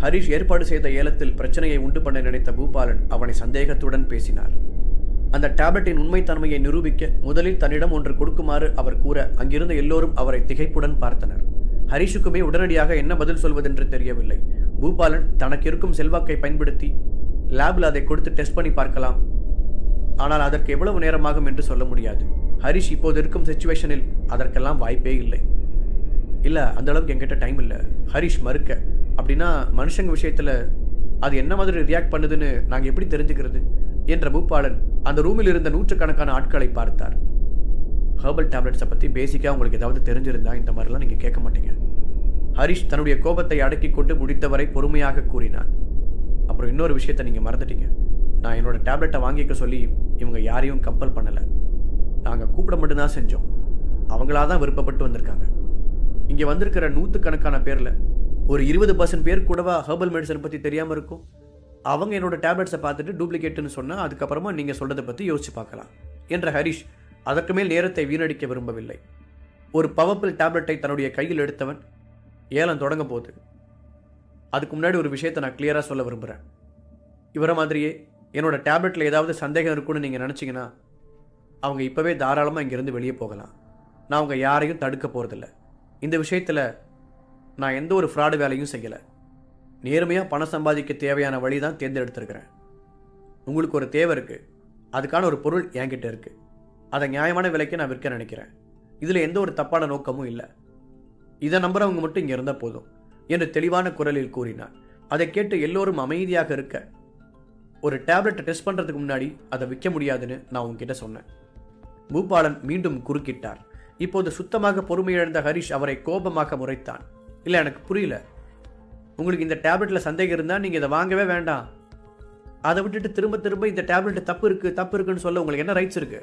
ஹரிஷ் ஏற்பாடு செய்த ஏலத்தில் பிரச்சனையை உண்டு பண்ண நினைத்த பூபாலன் அவனை சந்தேகத்துடன் பேசினார் அந்த டேப்லெட்டின் உண்மைத்தன்மையை நிரூபிக்க முதலில் தன்னிடம் ஒன்று கொடுக்குமாறு அவர் கூற அங்கிருந்த எல்லோரும் அவரை திகைப்புடன் பார்த்தனர் ஹரிஷுக்குமே உடனடியாக என்ன பதில் சொல்வதென்று தெரியவில்லை பூபாலன் தனக்கு இருக்கும் செல்வாக்கை பயன்படுத்தி லேபில் அதை கொடுத்து டெஸ்ட் பண்ணி பார்க்கலாம் ஆனால் அதற்கு எவ்வளவு நேரமாகும் என்று சொல்ல முடியாது ஹரிஷ் இப்போது இருக்கும் சுச்சுவேஷனில் அதற்கெல்லாம் வாய்ப்பே இல்லை இல்லை அந்த அளவுக்கு என்கிட்ட டைம் இல்லை ஹரிஷ் மறுக்க அப்படின்னா மனுஷங்க விஷயத்தில் அது என்ன மாதிரி ரியாக்ட் பண்ணுதுன்னு நாங்கள் எப்படி தெரிஞ்சுக்கிறது என்ற பூபாலன் அந்த ரூமில் இருந்த நூற்றுக்கணக்கான ஆட்களை பார்த்தார் ஹெர்பல் டேப்லெட்ஸை பற்றி பேசிக்காக உங்களுக்கு ஏதாவது தெரிஞ்சிருந்தா இந்த மாதிரிலாம் நீங்கள் கேட்க மாட்டீங்க ஹரிஷ் தன்னுடைய கோபத்தை அடக்கிக் கொண்டு முடித்தவரை பொறுமையாக கூறினான் அப்புறம் இன்னொரு விஷயத்தை நீங்கள் மறந்துட்டீங்க நான் என்னோட டேப்லெட்டை வாங்கிக்க சொல்லி இவங்க யாரையும் கம்பல் பண்ணலை நாங்கள் கூப்பிட மட்டும்தான் செஞ்சோம் அவங்களா தான் விருப்பப்பட்டு வந்திருக்காங்க இங்கே வந்திருக்கிற நூற்றுக்கணக்கான பேரில் ஒரு இருபது பர்சன்ட் பேர் கூடவா ஹெர்பல் மெடிசன் பற்றி தெரியாமல் இருக்கும் அவங்க என்னோட டேப்லெட்ஸை பார்த்துட்டு டூப்ளிகேட்னு சொன்னால் அதுக்கப்புறமா நீங்கள் சொல்கிறத பற்றி யோசிச்சு பார்க்கலாம் என்ற ஹரிஷ் அதற்கு மேல் நேரத்தை வீணடிக்க விரும்பவில்லை ஒரு பவர்ஃபுல் டேப்லெட்டை தன்னுடைய கையில் எடுத்தவன் ஏலம் தொடங்க போகுது அதுக்கு முன்னாடி ஒரு விஷயத்தை நான் கிளியராக சொல்ல விரும்புகிறேன் இவரை மாதிரியே என்னோட டேப்லெட்டில் ஏதாவது சந்தேகம் இருக்குன்னு நீங்கள் நினச்சிங்கன்னா அவங்க இப்போவே தாராளமாக இங்கேருந்து வெளியே போகலாம் நான் அவங்க யாரையும் தடுக்க போகிறதில்ல இந்த விஷயத்தில் நான் எந்த ஒரு ஃப்ராடு வேலையும் செய்யலை நேர்மையாக பணம் சம்பாதிக்க தேவையான வழி தான் தேர்ந்தெடுத்திருக்கிறேன் உங்களுக்கு ஒரு தேவை இருக்குது அதுக்கான ஒரு பொருள் என்கிட்ட இருக்குது அதை நியாயமான விலைக்கு நான் விற்க நினைக்கிறேன் இதில் எந்த ஒரு தப்பான நோக்கமும் இல்லை இதை நம்புறவங்க மட்டும் இங்கே இருந்தால் போதும் என்று தெளிவான குரலில் கூறினார் அதை கேட்டு எல்லோரும் அமைதியாக இருக்க ஒரு டேப்லெட்டை டெஸ்ட் பண்ணுறதுக்கு முன்னாடி அதை விற்க முடியாதுன்னு நான் உங்ககிட்ட சொன்னேன் பூபாலன் மீண்டும் குறுக்கிட்டார் இப்போது சுத்தமாக பொறுமையிழந்த ஹரிஷ் அவரை கோபமாக முறைத்தான் இல்லை எனக்கு புரியல உங்களுக்கு இந்த டேப்லெட்டில் சந்தேகம் இருந்தால் நீங்கள் இதை வாங்கவே வேண்டாம் அதை விட்டுட்டு திரும்ப திரும்ப இந்த டேப்லெட் தப்பு இருக்கு தப்பு இருக்குன்னு சொல்ல உங்களுக்கு என்ன ரைட்ஸ் இருக்கு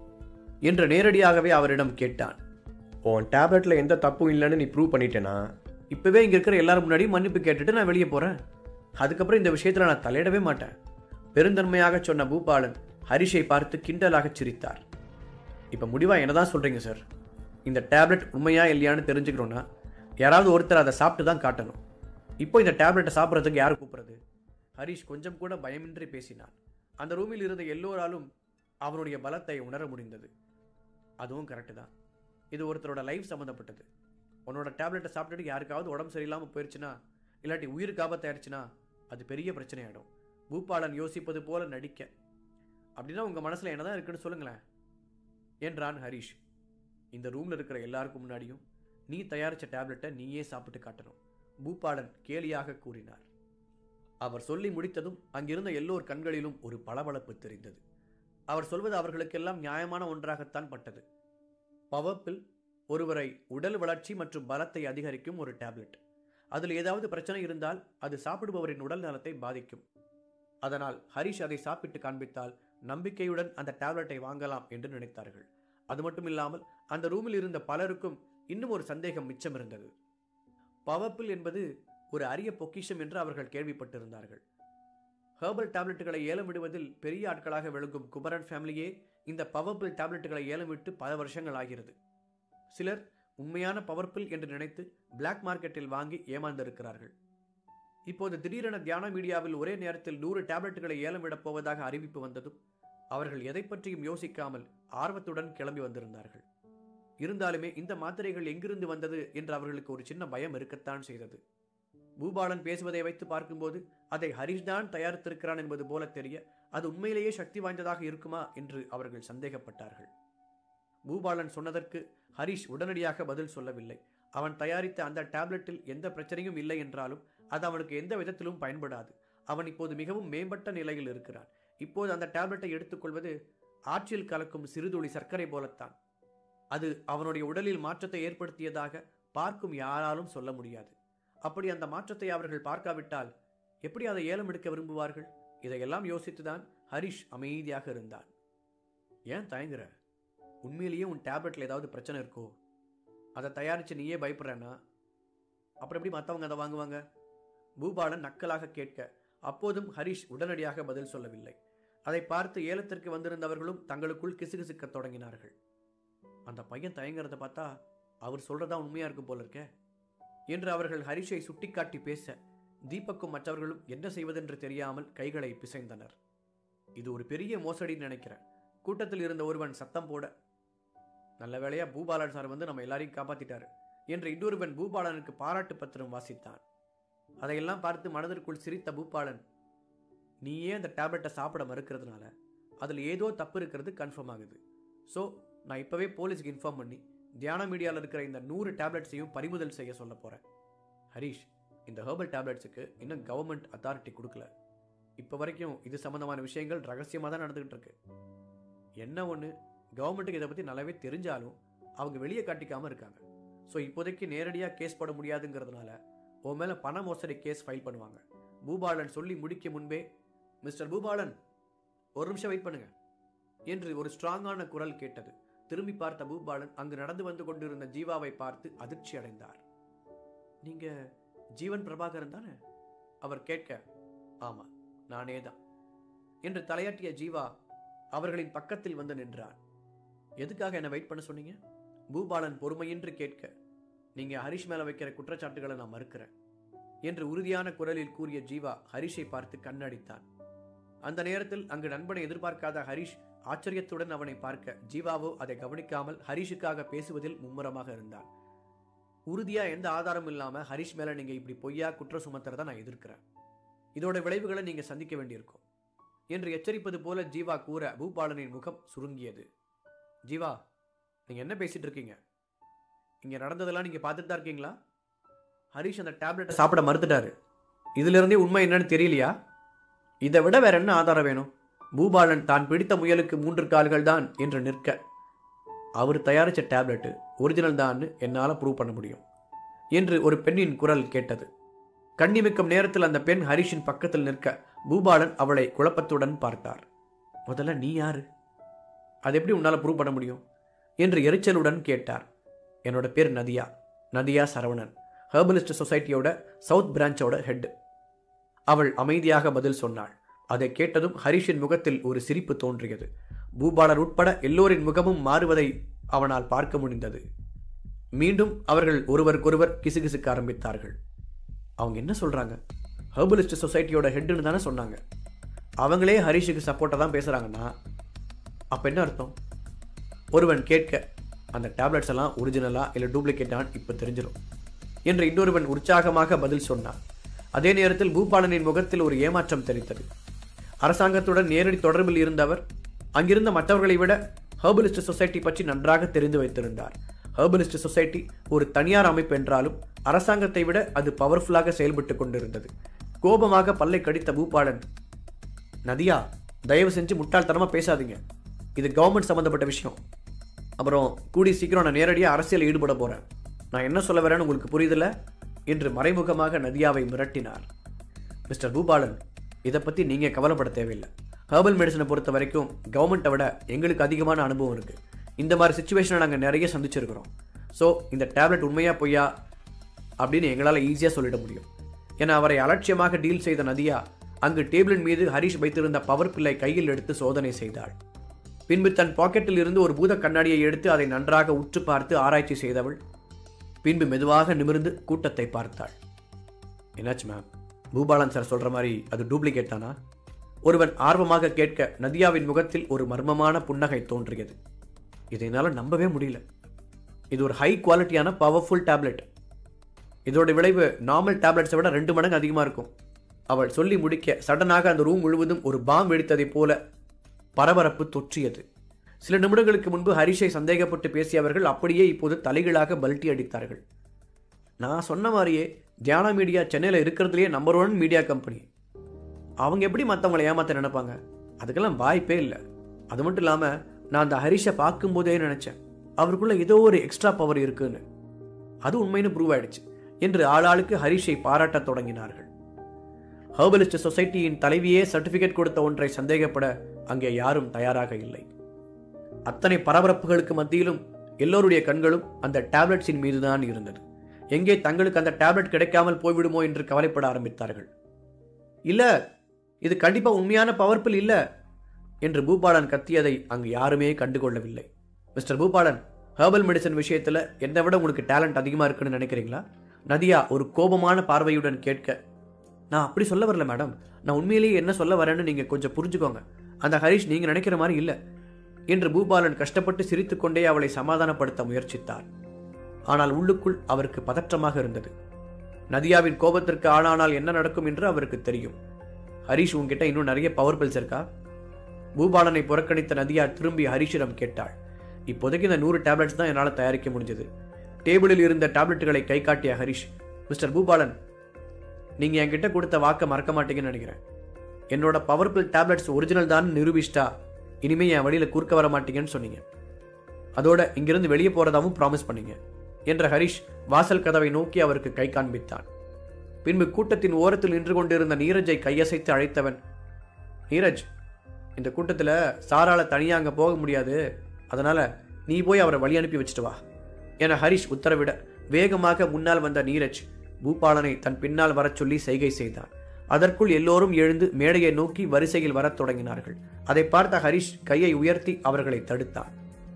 என்று நேரடியாகவே அவரிடம் கேட்டான் உன் டேப்லெட்டில் எந்த தப்பும் இல்லைன்னு நீ ப்ரூவ் பண்ணிட்டேனா இப்போவே இங்கே இருக்கிற எல்லாரும் முன்னாடியும் மன்னிப்பு கேட்டுட்டு நான் வெளியே போகிறேன் அதுக்கப்புறம் இந்த விஷயத்தில் நான் தலையிடவே மாட்டேன் பெருந்தன்மையாக சொன்ன பூபாலன் ஹரிஷை பார்த்து கிண்டலாக சிரித்தார் இப்போ முடிவாக என்னதான் சொல்கிறீங்க சார் இந்த டேப்லெட் உண்மையா இல்லையான்னு தெரிஞ்சுக்கணும்னா யாராவது ஒருத்தர் அதை சாப்பிட்டு தான் காட்டணும் இப்போ இந்த டேப்லெட்டை சாப்பிட்றதுக்கு யார் கூப்பிட்றது ஹரிஷ் கொஞ்சம் கூட பயமின்றி பேசினான் அந்த ரூமில் இருந்த எல்லோராலும் அவனுடைய பலத்தை உணர முடிந்தது அதுவும் கரெக்டு தான் இது ஒருத்தரோட லைஃப் சம்மந்தப்பட்டது உன்னோட டேப்லெட்டை சாப்பிட்டுட்டு யாருக்காவது உடம்பு சரியில்லாமல் போயிடுச்சுன்னா இல்லாட்டி உயிருக்கு ஆபத்தாயிடுச்சுன்னா அது பெரிய பிரச்சனை ஆகிடும் பூபாலன் யோசிப்பது போல நடிக்க அப்படின்னா உங்கள் மனசில் என்னதான் இருக்குன்னு சொல்லுங்களேன் என்றான் ஹரிஷ் இந்த ரூமில் இருக்கிற எல்லாருக்கும் முன்னாடியும் நீ தயாரித்த டேப்லெட்டை நீயே சாப்பிட்டு காட்டணும் பூபாலன் கேலியாக கூறினார் அவர் சொல்லி முடித்ததும் அங்கிருந்த எல்லோர் கண்களிலும் ஒரு பளபளப்பு தெரிந்தது அவர் சொல்வது அவர்களுக்கெல்லாம் நியாயமான ஒன்றாகத்தான் பட்டது பவர்பில் ஒருவரை உடல் வளர்ச்சி மற்றும் பலத்தை அதிகரிக்கும் ஒரு டேப்லெட் அதில் ஏதாவது பிரச்சனை இருந்தால் அது சாப்பிடுபவரின் உடல் நலத்தை பாதிக்கும் அதனால் ஹரிஷ் அதை சாப்பிட்டு காண்பித்தால் நம்பிக்கையுடன் அந்த டேப்லெட்டை வாங்கலாம் என்று நினைத்தார்கள் அது மட்டும் இல்லாமல் அந்த ரூமில் இருந்த பலருக்கும் இன்னும் ஒரு சந்தேகம் மிச்சம் இருந்தது பவர்பில் என்பது ஒரு அரிய பொக்கிஷம் என்று அவர்கள் கேள்விப்பட்டிருந்தார்கள் ஹெர்பல் டேப்லெட்டுகளை ஏலம் விடுவதில் பெரிய ஆட்களாக விளங்கும் குமரன் ஃபேமிலியே இந்த பவர்பில் டேப்லெட்டுகளை ஏலம் விட்டு பல வருஷங்கள் ஆகிறது சிலர் உண்மையான பவர்பில் என்று நினைத்து பிளாக் மார்க்கெட்டில் வாங்கி ஏமாந்திருக்கிறார்கள் இப்போது திடீரென தியான மீடியாவில் ஒரே நேரத்தில் நூறு டேப்லெட்டுகளை ஏலம் விடப் போவதாக அறிவிப்பு வந்ததும் அவர்கள் எதை பற்றியும் யோசிக்காமல் ஆர்வத்துடன் கிளம்பி வந்திருந்தார்கள் இருந்தாலுமே இந்த மாத்திரைகள் எங்கிருந்து வந்தது என்று அவர்களுக்கு ஒரு சின்ன பயம் இருக்கத்தான் செய்தது பூபாலன் பேசுவதை வைத்து பார்க்கும்போது அதை ஹரிஷ் தான் தயாரித்திருக்கிறான் என்பது போல தெரிய அது உண்மையிலேயே சக்தி வாய்ந்ததாக இருக்குமா என்று அவர்கள் சந்தேகப்பட்டார்கள் பூபாலன் சொன்னதற்கு ஹரிஷ் உடனடியாக பதில் சொல்லவில்லை அவன் தயாரித்த அந்த டேப்லெட்டில் எந்த பிரச்சனையும் இல்லை என்றாலும் அது அவனுக்கு எந்த விதத்திலும் பயன்படாது அவன் இப்போது மிகவும் மேம்பட்ட நிலையில் இருக்கிறான் இப்போது அந்த டேப்லெட்டை எடுத்துக்கொள்வது ஆற்றில் கலக்கும் சிறுதுளி சர்க்கரை போலத்தான் அது அவனுடைய உடலில் மாற்றத்தை ஏற்படுத்தியதாக பார்க்கும் யாராலும் சொல்ல முடியாது அப்படி அந்த மாற்றத்தை அவர்கள் பார்க்காவிட்டால் எப்படி அதை ஏலம் எடுக்க விரும்புவார்கள் இதையெல்லாம் யோசித்துதான் ஹரிஷ் அமைதியாக இருந்தான் ஏன் தயங்குற உண்மையிலேயே உன் டேப்லெட்டில் ஏதாவது பிரச்சனை இருக்கோ அதை தயாரித்து நீயே பயப்படுறேன்னா அப்புறம் எப்படி மற்றவங்க அதை வாங்குவாங்க பூபாலன் நக்கலாக கேட்க அப்போதும் ஹரிஷ் உடனடியாக பதில் சொல்லவில்லை அதை பார்த்து ஏலத்திற்கு வந்திருந்தவர்களும் தங்களுக்குள் கிசுகிசுக்கத் தொடங்கினார்கள் அந்த பையன் தயங்குறத பார்த்தா அவர் சொல்றதா உண்மையா இருக்கும் போல இருக்கே என்று அவர்கள் ஹரிஷை சுட்டிக்காட்டி பேச தீபக்கும் மற்றவர்களும் என்ன செய்வதென்று தெரியாமல் கைகளை பிசைந்தனர் இது ஒரு பெரிய மோசடின்னு நினைக்கிறேன் கூட்டத்தில் இருந்த ஒருவன் சத்தம் போட நல்ல வேளையா பூபாலன் சார் வந்து நம்ம எல்லாரையும் காப்பாத்திட்டாரு என்று இன்னொருவன் பூபாலனுக்கு பாராட்டு பத்திரம் வாசித்தான் அதையெல்லாம் பார்த்து மனதிற்குள் சிரித்த பூபாலன் நீயே அந்த டேப்லெட்டை சாப்பிட மறுக்கிறதுனால அதில் ஏதோ தப்பு இருக்கிறது கன்ஃபார்ம் ஆகுது ஸோ நான் இப்போவே போலீஸ்க்கு இன்ஃபார்ம் பண்ணி தியான மீடியாவில் இருக்கிற இந்த நூறு டேப்லெட்ஸையும் பறிமுதல் செய்ய சொல்ல போகிறேன் ஹரீஷ் இந்த ஹெர்பல் டேப்லெட்ஸுக்கு இன்னும் கவர்மெண்ட் அத்தாரிட்டி கொடுக்கல இப்போ வரைக்கும் இது சம்மந்தமான விஷயங்கள் ரகசியமாக தான் நடந்துகிட்டு இருக்கு என்ன ஒன்று கவர்மெண்ட்டுக்கு இதை பற்றி நல்லாவே தெரிஞ்சாலும் அவங்க வெளியே காட்டிக்காமல் இருக்காங்க ஸோ இப்போதைக்கு நேரடியாக கேஸ் போட முடியாதுங்கிறதுனால உன் மேலே பண மோசடி கேஸ் ஃபைல் பண்ணுவாங்க பூபாலன் சொல்லி முடிக்க முன்பே மிஸ்டர் பூபாலன் ஒரு நிமிஷம் வெயிட் பண்ணுங்க என்று ஒரு ஸ்ட்ராங்கான குரல் கேட்டது திரும்பி பார்த்த பூபாலன் அங்கு நடந்து வந்து கொண்டிருந்த ஜீவாவை பார்த்து அதிர்ச்சி அடைந்தார் நீங்க ஜீவன் பிரபாகரன் தானே அவர் கேட்க ஆமா நானே தான் என்று தலையாட்டிய ஜீவா அவர்களின் பக்கத்தில் வந்து நின்றார் எதுக்காக என்னை வெயிட் பண்ண சொன்னீங்க பூபாலன் பொறுமையின்றி கேட்க நீங்க ஹரிஷ் மேல வைக்கிற குற்றச்சாட்டுகளை நான் மறுக்கிறேன் என்று உறுதியான குரலில் கூறிய ஜீவா ஹரிஷை பார்த்து கண்ணடித்தான் அந்த நேரத்தில் அங்கு நண்பனை எதிர்பார்க்காத ஹரிஷ் ஆச்சரியத்துடன் அவனை பார்க்க ஜீவாவோ அதை கவனிக்காமல் ஹரிஷுக்காக பேசுவதில் மும்முரமாக இருந்தான் உறுதியா எந்த ஆதாரமும் இல்லாம ஹரிஷ் மேல நீங்க இப்படி பொய்யா குற்றம் சுமத்துறத நான் எதிர்க்கிறேன் இதோட விளைவுகளை நீங்க சந்திக்க வேண்டியிருக்கும் என்று எச்சரிப்பது போல ஜீவா கூற பூபாலனின் முகம் சுருங்கியது ஜீவா நீங்க என்ன பேசிட்டு இருக்கீங்க இங்க நடந்ததெல்லாம் நீங்க பார்த்துட்டு தான் இருக்கீங்களா ஹரிஷ் அந்த டேப்லெட்டை சாப்பிட மறுத்துட்டாரு இதுல இருந்தே உண்மை என்னன்னு தெரியலையா இதை விட வேற என்ன ஆதாரம் வேணும் பூபாலன் தான் பிடித்த முயலுக்கு மூன்று கால்கள் தான் என்று நிற்க அவர் தயாரித்த டேப்லெட்டு ஒரிஜினல் தான்னு என்னால் ப்ரூவ் பண்ண முடியும் என்று ஒரு பெண்ணின் குரல் கேட்டது கண்ணிமிக்கும் நேரத்தில் அந்த பெண் ஹரிஷின் பக்கத்தில் நிற்க பூபாலன் அவளை குழப்பத்துடன் பார்த்தார் முதல்ல நீ யாரு அது எப்படி உன்னால் ப்ரூவ் பண்ண முடியும் என்று எரிச்சலுடன் கேட்டார் என்னோட பேர் நதியா நதியா சரவணன் ஹெர்பலிஸ்ட் சொசைட்டியோட சவுத் பிரான்ச்சோட ஹெட் அவள் அமைதியாக பதில் சொன்னாள் அதை கேட்டதும் ஹரிஷின் முகத்தில் ஒரு சிரிப்பு தோன்றியது பூபாலர் உட்பட எல்லோரின் முகமும் மாறுவதை அவனால் பார்க்க முடிந்தது மீண்டும் அவர்கள் ஒருவருக்கொருவர் கிசுகிசுக்க ஆரம்பித்தார்கள் அவங்க என்ன சொல்றாங்க ஹெர்பலிஸ்ட் சொசைட்டியோட ஹெட்டுன்னு தானே சொன்னாங்க அவங்களே ஹரிஷுக்கு சப்போர்ட்டாக தான் பேசுகிறாங்கன்னா அப்போ என்ன அர்த்தம் ஒருவன் கேட்க அந்த டேப்லெட்ஸ் எல்லாம் ஒரிஜினலா இல்லை டூப்ளிகேட்டான்னு இப்போ தெரிஞ்சிடும் என்று இன்னொருவன் உற்சாகமாக பதில் சொன்னான் அதே நேரத்தில் பூபாலனின் முகத்தில் ஒரு ஏமாற்றம் தெரித்தது அரசாங்கத்துடன் நேரடி தொடர்பில் இருந்தவர் அங்கிருந்த மற்றவர்களை விட ஹெர்பலிஸ்ட் சொசைட்டி பற்றி நன்றாக தெரிந்து வைத்திருந்தார் ஹெர்பலிஸ்ட் சொசைட்டி ஒரு தனியார் அமைப்பு என்றாலும் அரசாங்கத்தை விட அது பவர்ஃபுல்லாக செயல்பட்டு கொண்டிருந்தது கோபமாக பல்லை கடித்த பூபாலன் நதியா தயவு செஞ்சு முட்டாள்தனமா பேசாதீங்க இது கவர்மெண்ட் சம்மந்தப்பட்ட விஷயம் அப்புறம் கூடி சீக்கிரம் நான் நேரடியாக அரசியல் ஈடுபட போறேன் நான் என்ன சொல்ல வரேன்னு உங்களுக்கு புரியுதில்ல என்று மறைமுகமாக நதியாவை மிரட்டினார் மிஸ்டர் பூபாலன் இதை பற்றி நீங்கள் கவலைப்பட தேவையில்லை ஹெர்பல் மெடிசனை பொறுத்த வரைக்கும் கவர்மெண்ட்டை விட எங்களுக்கு அதிகமான அனுபவம் இருக்குது இந்த மாதிரி சுச்சுவேஷனை நாங்கள் நிறைய சந்திச்சிருக்கிறோம் ஸோ இந்த டேப்லெட் உண்மையா பொய்யா அப்படின்னு எங்களால் ஈஸியாக சொல்லிட முடியும் என அவரை அலட்சியமாக டீல் செய்த நதியா அங்கு டேபிளின் மீது ஹரிஷ் வைத்திருந்த பவர் பில்லை கையில் எடுத்து சோதனை செய்தாள் பின்பு தன் பாக்கெட்டில் இருந்து ஒரு பூத கண்ணாடியை எடுத்து அதை நன்றாக உற்று பார்த்து ஆராய்ச்சி செய்தவள் பின்பு மெதுவாக நிமிர்ந்து கூட்டத்தை பார்த்தாள் என்னாச்சு மேம் பூபாலன் சார் சொல்ற மாதிரி அது டூப்ளிகேட் தானா ஒருவன் ஆர்வமாக கேட்க நதியாவின் முகத்தில் ஒரு மர்மமான புன்னகை தோன்றியது இதை என்னால் நம்பவே முடியல இது ஒரு ஹை குவாலிட்டியான பவர்ஃபுல் டேப்லெட் இதோட விளைவு நார்மல் டேப்லெட்ஸை விட ரெண்டு மடங்கு அதிகமாக இருக்கும் அவள் சொல்லி முடிக்க சடனாக அந்த ரூம் முழுவதும் ஒரு பாம் வெடித்ததைப் போல பரபரப்பு தொற்றியது சில நிமிடங்களுக்கு முன்பு ஹரிஷை சந்தேகப்பட்டு பேசியவர்கள் அப்படியே இப்போது தலைகளாக பல்ட்டி அடித்தார்கள் நான் சொன்ன மாதிரியே தியானா மீடியா சென்னையில் இருக்கிறதுலேயே நம்பர் ஒன் மீடியா கம்பெனி அவங்க எப்படி மற்றவங்களை ஏமாத்த நினைப்பாங்க அதுக்கெல்லாம் வாய்ப்பே இல்லை அது மட்டும் இல்லாமல் நான் அந்த ஹரிஷை பார்க்கும்போதே நினச்சேன் அவருக்குள்ள ஏதோ ஒரு எக்ஸ்ட்ரா பவர் இருக்குன்னு அது உண்மைன்னு ப்ரூவ் ஆயிடுச்சு என்று ஆளாளுக்கு ஹரிஷை பாராட்டத் தொடங்கினார்கள் ஹெர்பலிஸ்ட் சொசைட்டியின் தலைவியே சர்டிபிகேட் கொடுத்த ஒன்றை சந்தேகப்பட அங்கே யாரும் தயாராக இல்லை அத்தனை பரபரப்புகளுக்கு மத்தியிலும் எல்லோருடைய கண்களும் அந்த டேப்லெட்ஸின் மீதுதான் இருந்தது எங்கே தங்களுக்கு அந்த டேப்லெட் கிடைக்காமல் போய்விடுமோ என்று கவலைப்பட ஆரம்பித்தார்கள் இல்ல இது கண்டிப்பா உண்மையான பவர்ஃபுல் இல்ல என்று பூபாலன் கத்தியதை அங்கு யாருமே கண்டுகொள்ளவில்லை மிஸ்டர் பூபாலன் ஹெர்பல் மெடிசன் விஷயத்துல என்னை விட உங்களுக்கு டேலண்ட் அதிகமா இருக்குன்னு நினைக்கிறீங்களா நதியா ஒரு கோபமான பார்வையுடன் கேட்க நான் அப்படி சொல்ல வரல மேடம் நான் உண்மையிலேயே என்ன சொல்ல வரேன்னு நீங்கள் கொஞ்சம் புரிஞ்சுக்கோங்க அந்த ஹரிஷ் நீங்கள் நினைக்கிற மாதிரி இல்லை என்று பூபாலன் கஷ்டப்பட்டு சிரித்துக்கொண்டே அவளை சமாதானப்படுத்த முயற்சித்தார் ஆனால் உள்ளுக்குள் அவருக்கு பதற்றமாக இருந்தது நதியாவின் கோபத்திற்கு ஆளானால் என்ன நடக்கும் என்று அவருக்கு தெரியும் ஹரிஷ் உன்கிட்ட இன்னும் நிறைய பவர் பில்ஸ் இருக்கா பூபாலனை புறக்கணித்த நதியா திரும்பி ஹரிஷிடம் கேட்டாள் இப்போதைக்கு இந்த நூறு டேப்லெட்ஸ் தான் என்னால் தயாரிக்க முடிஞ்சது டேபிளில் இருந்த டேப்லெட்டுகளை கை காட்டிய ஹரிஷ் மிஸ்டர் பூபாலன் நீங்கள் என்கிட்ட கொடுத்த வாக்கை மறக்க மாட்டீங்கன்னு நினைக்கிறேன் என்னோட பவர்ஃபுல் டேப்லெட்ஸ் ஒரிஜினல் தான் நிரூபிச்சிட்டா இனிமே என் வழியில் குறுக்க வர மாட்டீங்கன்னு சொன்னீங்க அதோட இங்கிருந்து வெளியே போறதாவும் ப்ராமிஸ் பண்ணீங்க என்ற ஹரிஷ் வாசல் கதவை நோக்கி அவருக்கு கை காண்பித்தான் பின்பு கூட்டத்தின் ஓரத்தில் நின்று கொண்டிருந்த நீரஜை கையசைத்து அழைத்தவன் நீரஜ் இந்த கூட்டத்தில் சாரால தனியாக அங்கே போக முடியாது அதனால நீ போய் அவரை வழி அனுப்பி வச்சுட்டு வா என ஹரிஷ் உத்தரவிட வேகமாக முன்னால் வந்த நீரஜ் பூபாலனை தன் பின்னால் வரச் சொல்லி செய்கை செய்தான் அதற்குள் எல்லோரும் எழுந்து மேடையை நோக்கி வரிசையில் வரத் தொடங்கினார்கள் அதை பார்த்த ஹரிஷ் கையை உயர்த்தி அவர்களை தடுத்தான்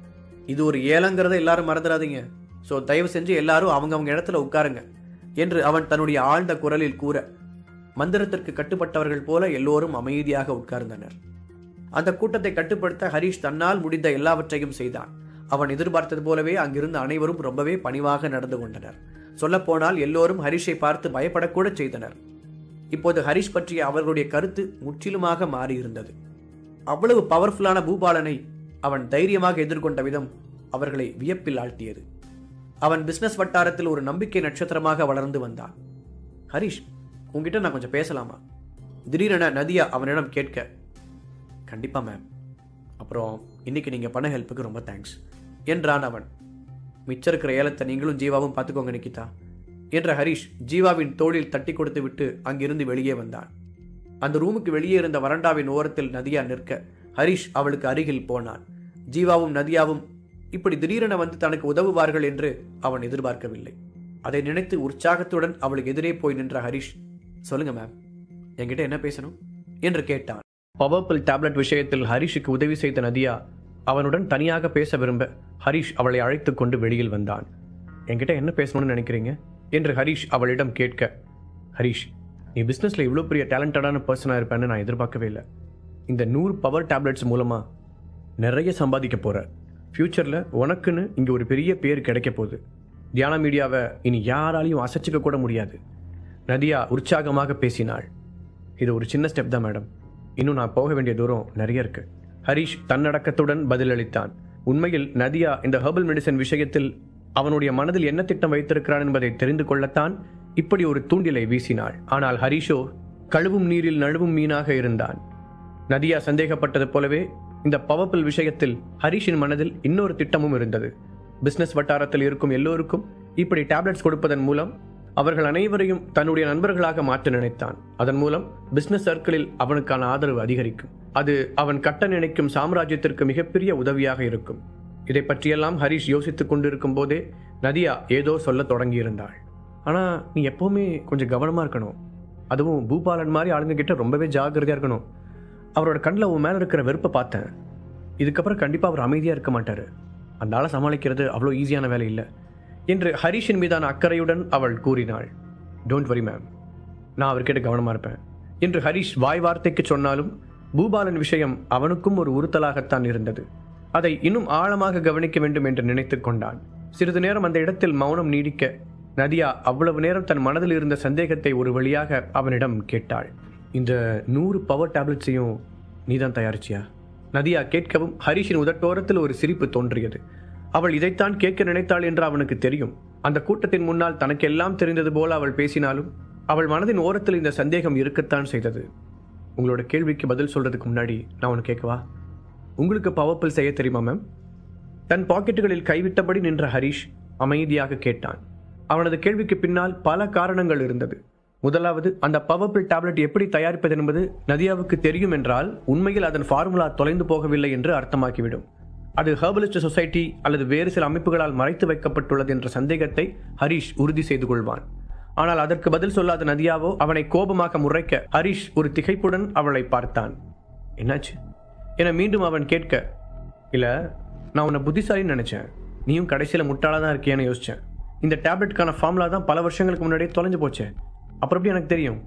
இது ஒரு ஏலங்கிறத எல்லாரும் மறந்துடாதீங்க ஸோ தயவு செஞ்சு எல்லாரும் அவங்கவங்க இடத்துல உட்காருங்க என்று அவன் தன்னுடைய ஆழ்ந்த குரலில் கூற மந்திரத்திற்கு கட்டுப்பட்டவர்கள் போல எல்லோரும் அமைதியாக உட்கார்ந்தனர் அந்த கூட்டத்தை கட்டுப்படுத்த ஹரிஷ் தன்னால் முடிந்த எல்லாவற்றையும் செய்தான் அவன் எதிர்பார்த்தது போலவே அங்கிருந்த அனைவரும் ரொம்பவே பணிவாக நடந்து கொண்டனர் சொல்லப்போனால் எல்லோரும் ஹரிஷை பார்த்து பயப்படக்கூட செய்தனர் இப்போது ஹரிஷ் பற்றிய அவர்களுடைய கருத்து முற்றிலுமாக மாறியிருந்தது அவ்வளவு பவர்ஃபுல்லான பூபாலனை அவன் தைரியமாக எதிர்கொண்ட விதம் அவர்களை வியப்பில் ஆழ்த்தியது அவன் பிசினஸ் வட்டாரத்தில் ஒரு நம்பிக்கை நட்சத்திரமாக வளர்ந்து வந்தான் ஹரிஷ் உங்ககிட்ட நான் கொஞ்சம் பேசலாமா திடீரென நதியா அவனிடம் கேட்க கண்டிப்பா மேம் அப்புறம் இன்னைக்கு நீங்க பண்ண ஹெல்ப்புக்கு ரொம்ப தேங்க்ஸ் என்றான் அவன் மிச்சம் இருக்கிற ஏலத்தை நீங்களும் ஜீவாவும் பார்த்துக்கோங்க நிக்கிதா என்ற ஹரிஷ் ஜீவாவின் தோளில் தட்டி கொடுத்து விட்டு அங்கிருந்து வெளியே வந்தான் அந்த ரூமுக்கு வெளியே இருந்த வறண்டாவின் ஓரத்தில் நதியா நிற்க ஹரிஷ் அவளுக்கு அருகில் போனான் ஜீவாவும் நதியாவும் இப்படி திடீரென வந்து தனக்கு உதவுவார்கள் என்று அவன் எதிர்பார்க்கவில்லை அதை நினைத்து உற்சாகத்துடன் அவளுக்கு எதிரே போய் நின்ற ஹரிஷ் சொல்லுங்க மேம் என்கிட்ட என்ன பேசணும் என்று கேட்டான் பவர்பிள் டேப்லெட் விஷயத்தில் ஹரிஷுக்கு உதவி செய்த நதியா அவனுடன் தனியாக பேச விரும்ப ஹரிஷ் அவளை அழைத்துக் கொண்டு வெளியில் வந்தான் என்கிட்ட என்ன பேசணும்னு நினைக்கிறீங்க என்று ஹரிஷ் அவளிடம் கேட்க ஹரிஷ் நீ பிஸ்னஸில் இவ்வளோ பெரிய டேலண்டடான பர்சனாக இருப்பேன்னு நான் எதிர்பார்க்கவே இல்லை இந்த நூறு பவர் டேப்லெட்ஸ் மூலமாக நிறைய சம்பாதிக்க போகிற ஃப்யூச்சரில் உனக்குன்னு இங்கே ஒரு பெரிய பேர் கிடைக்க போகுது தியான மீடியாவை இனி யாராலையும் அசைச்சிக்க கூட முடியாது நதியா உற்சாகமாக பேசினாள் இது ஒரு சின்ன ஸ்டெப் தான் மேடம் இன்னும் நான் போக வேண்டிய தூரம் நிறைய இருக்கு ஹரிஷ் தன்னடக்கத்துடன் பதிலளித்தான் உண்மையில் நதியா இந்த ஹெர்பல் மெடிசன் விஷயத்தில் அவனுடைய மனதில் என்ன திட்டம் வைத்திருக்கிறான் என்பதை தெரிந்து கொள்ளத்தான் இப்படி ஒரு தூண்டிலை வீசினாள் ஆனால் ஹரிஷோ கழுவும் நீரில் நழுவும் மீனாக இருந்தான் நதியா சந்தேகப்பட்டது போலவே இந்த பவர்பில் விஷயத்தில் ஹரிஷின் மனதில் இன்னொரு திட்டமும் இருந்தது பிசினஸ் வட்டாரத்தில் இருக்கும் எல்லோருக்கும் இப்படி டேப்லெட்ஸ் கொடுப்பதன் மூலம் அவர்கள் அனைவரையும் தன்னுடைய நண்பர்களாக மாற்ற நினைத்தான் அதன் மூலம் பிசினஸ் சர்க்கிளில் அவனுக்கான ஆதரவு அதிகரிக்கும் அது அவன் கட்ட நினைக்கும் சாம்ராஜ்யத்திற்கு மிகப்பெரிய உதவியாக இருக்கும் இதை பற்றியெல்லாம் ஹரிஷ் யோசித்துக் கொண்டிருக்கும் போதே நதியா ஏதோ சொல்லத் தொடங்கியிருந்தாள் ஆனா நீ எப்பவுமே கொஞ்சம் கவனமா இருக்கணும் அதுவும் பூபாலன் மாதிரி ஆளுங்க கிட்ட ரொம்பவே ஜாக்கிரதையா இருக்கணும் அவரோட கண்ணில் உன் மேலே இருக்கிற வெறுப்பை பார்த்தேன் இதுக்கப்புறம் கண்டிப்பாக அவர் அமைதியாக இருக்க மாட்டார் அந்த ஆளை சமாளிக்கிறது அவ்வளோ ஈஸியான வேலை இல்லை என்று ஹரிஷின் மீதான அக்கறையுடன் அவள் கூறினாள் டோன்ட் வரி மேம் நான் அவர்கிட்ட கவனமாக இருப்பேன் என்று ஹரிஷ் வாய் வார்த்தைக்கு சொன்னாலும் பூபாலன் விஷயம் அவனுக்கும் ஒரு உறுத்தலாகத்தான் இருந்தது அதை இன்னும் ஆழமாக கவனிக்க வேண்டும் என்று நினைத்துக் கொண்டான் சிறிது நேரம் அந்த இடத்தில் மௌனம் நீடிக்க நதியா அவ்வளவு நேரம் தன் மனதில் இருந்த சந்தேகத்தை ஒரு வழியாக அவனிடம் கேட்டாள் இந்த நூறு பவர் டேப்லெட்ஸையும் நீதான் தயாரிச்சியா நதியா கேட்கவும் ஹரிஷின் உதட்டோரத்தில் ஒரு சிரிப்பு தோன்றியது அவள் இதைத்தான் கேட்க நினைத்தாள் என்று அவனுக்கு தெரியும் அந்த கூட்டத்தின் முன்னால் தனக்கெல்லாம் தெரிந்தது போல அவள் பேசினாலும் அவள் மனதின் ஓரத்தில் இந்த சந்தேகம் இருக்கத்தான் செய்தது உங்களோட கேள்விக்கு பதில் சொல்றதுக்கு முன்னாடி நான் ஒன்று கேட்கவா உங்களுக்கு பவர்பில் செய்ய தெரியுமா மேம் தன் பாக்கெட்டுகளில் கைவிட்டபடி நின்ற ஹரிஷ் அமைதியாக கேட்டான் அவனது கேள்விக்கு பின்னால் பல காரணங்கள் இருந்தது முதலாவது அந்த பவர்பில் டேப்லெட் எப்படி தயாரிப்பது என்பது நதியாவுக்கு தெரியும் என்றால் உண்மையில் அதன் ஃபார்முலா தொலைந்து போகவில்லை என்று அர்த்தமாக்கிவிடும் அது ஹெர்பலிஸ்ட் சொசைட்டி அல்லது வேறு சில அமைப்புகளால் மறைத்து வைக்கப்பட்டுள்ளது என்ற சந்தேகத்தை ஹரிஷ் உறுதி செய்து கொள்வான் ஆனால் அதற்கு பதில் சொல்லாத நதியாவோ அவனை கோபமாக முறைக்க ஹரிஷ் ஒரு திகைப்புடன் அவளை பார்த்தான் என்னாச்சு என மீண்டும் அவன் கேட்க இல்லை நான் உன்னை புத்திசாலின்னு நினச்சேன் நீயும் கடைசியில் முட்டாளாக தான் இருக்கியேன்னு யோசித்தேன் இந்த டேப்லெட்டுக்கான ஃபார்முலா தான் பல வருஷங்களுக்கு முன்னாடியே தொலைஞ்சு போச்சே அப்புறம் எப்படி எனக்கு தெரியும்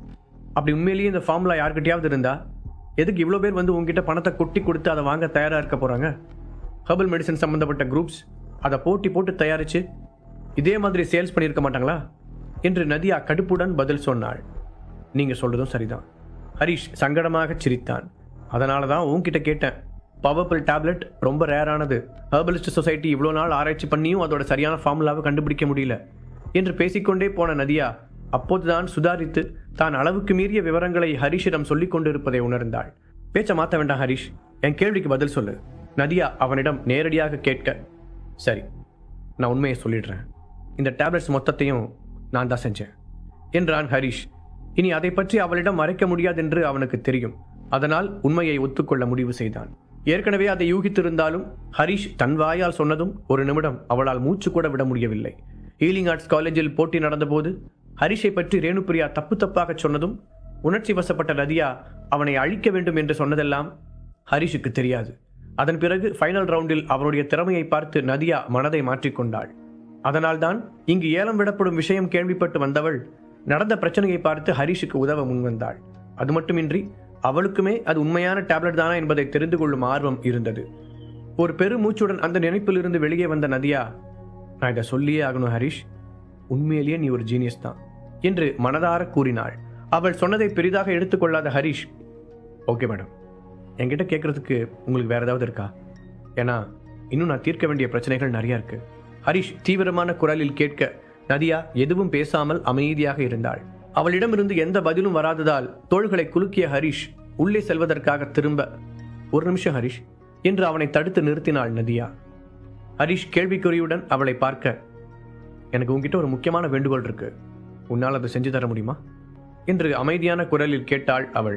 அப்படி உண்மையிலேயே இந்த ஃபார்முலா யார்கிட்டயாவது இருந்தா எதுக்கு இவ்வளோ பேர் வந்து உங்ககிட்ட பணத்தை கொட்டி கொடுத்து அதை வாங்க தயாராக இருக்க போகிறாங்க ஹெர்பல் மெடிசன் சம்மந்தப்பட்ட குரூப்ஸ் அதை போட்டி போட்டு தயாரித்து இதே மாதிரி சேல்ஸ் பண்ணியிருக்க மாட்டாங்களா என்று நதியா கடுப்புடன் பதில் சொன்னாள் நீங்கள் சொல்கிறதும் சரிதான் ஹரிஷ் சங்கடமாக சிரித்தான் அதனால தான் உன்கிட்ட கேட்டேன் பவர்ஃபுல் டேப்லெட் ரொம்ப ரேரானது ஹெர்பலிஸ்ட் சொசைட்டி இவ்வளோ நாள் ஆராய்ச்சி பண்ணியும் அதோட சரியான ஃபார்முலாவை கண்டுபிடிக்க முடியல என்று பேசிக்கொண்டே போன நதியா அப்போதுதான் சுதாரித்து தான் அளவுக்கு மீறிய விவரங்களை ஹரிஷிடம் சொல்லிக் கொண்டிருப்பதை உணர்ந்தாள் பேச்ச மாற்ற வேண்டாம் ஹரிஷ் என் கேள்விக்கு பதில் சொல்லு நதியா அவனிடம் நேரடியாக கேட்க சரி நான் உண்மையை சொல்லிடுறேன் இந்த டேப்லெட்ஸ் மொத்தத்தையும் நான் தான் செஞ்சேன் என்றான் ஹரிஷ் இனி அதை பற்றி அவளிடம் மறைக்க முடியாதென்று அவனுக்கு தெரியும் அதனால் உண்மையை ஒத்துக்கொள்ள முடிவு செய்தான் ஏற்கனவே அதை யூகித்திருந்தாலும் ஹரிஷ் தன் வாயால் சொன்னதும் ஒரு நிமிடம் அவளால் மூச்சு கூட விட முடியவில்லை ஹீலிங் ஆர்ட்ஸ் காலேஜில் போட்டி நடந்தபோது ஹரிஷை பற்றி ரேணுபிரியா தப்பு தப்பாக சொன்னதும் உணர்ச்சி வசப்பட்ட நதியா அவனை அழிக்க வேண்டும் என்று சொன்னதெல்லாம் ஹரிஷுக்கு தெரியாது அதன் பிறகு ஃபைனல் ரவுண்டில் அவனுடைய திறமையை பார்த்து நதியா மனதை மாற்றிக்கொண்டாள் அதனால்தான் இங்கு ஏலம் விடப்படும் விஷயம் கேள்விப்பட்டு வந்தவள் நடந்த பிரச்சனையை பார்த்து ஹரிஷுக்கு உதவ முன்வந்தாள் அது மட்டுமின்றி அவளுக்குமே அது உண்மையான டேப்லெட் தானா என்பதை தெரிந்து கொள்ளும் ஆர்வம் இருந்தது ஒரு பெருமூச்சுடன் அந்த நினைப்பிலிருந்து வெளியே வந்த நதியா நான் இதை சொல்லியே ஆகணும் ஹரிஷ் உண்மையிலேயே நீ ஒரு ஜீனியஸ் தான் என்று மனதார கூறினாள் அவள் சொன்னதை பெரிதாக எடுத்துக்கொள்ளாத ஹரிஷ் ஓகே மேடம் என்கிட்ட கேட்கறதுக்கு உங்களுக்கு வேற ஏதாவது இருக்கா ஏன்னா இன்னும் நான் தீர்க்க வேண்டிய பிரச்சனைகள் நிறைய இருக்கு ஹரிஷ் தீவிரமான குரலில் கேட்க நதியா எதுவும் பேசாமல் அமைதியாக இருந்தாள் அவளிடமிருந்து எந்த பதிலும் வராததால் தோள்களை குலுக்கிய ஹரிஷ் உள்ளே செல்வதற்காக திரும்ப ஒரு நிமிஷம் ஹரிஷ் என்று அவனை தடுத்து நிறுத்தினாள் நதியா ஹரிஷ் கேள்விக்குறியுடன் அவளை பார்க்க எனக்கு உன்கிட்ட ஒரு முக்கியமான வேண்டுகோள் இருக்கு உன்னால் அதை செஞ்சு தர முடியுமா என்று அமைதியான குரலில் கேட்டாள் அவள்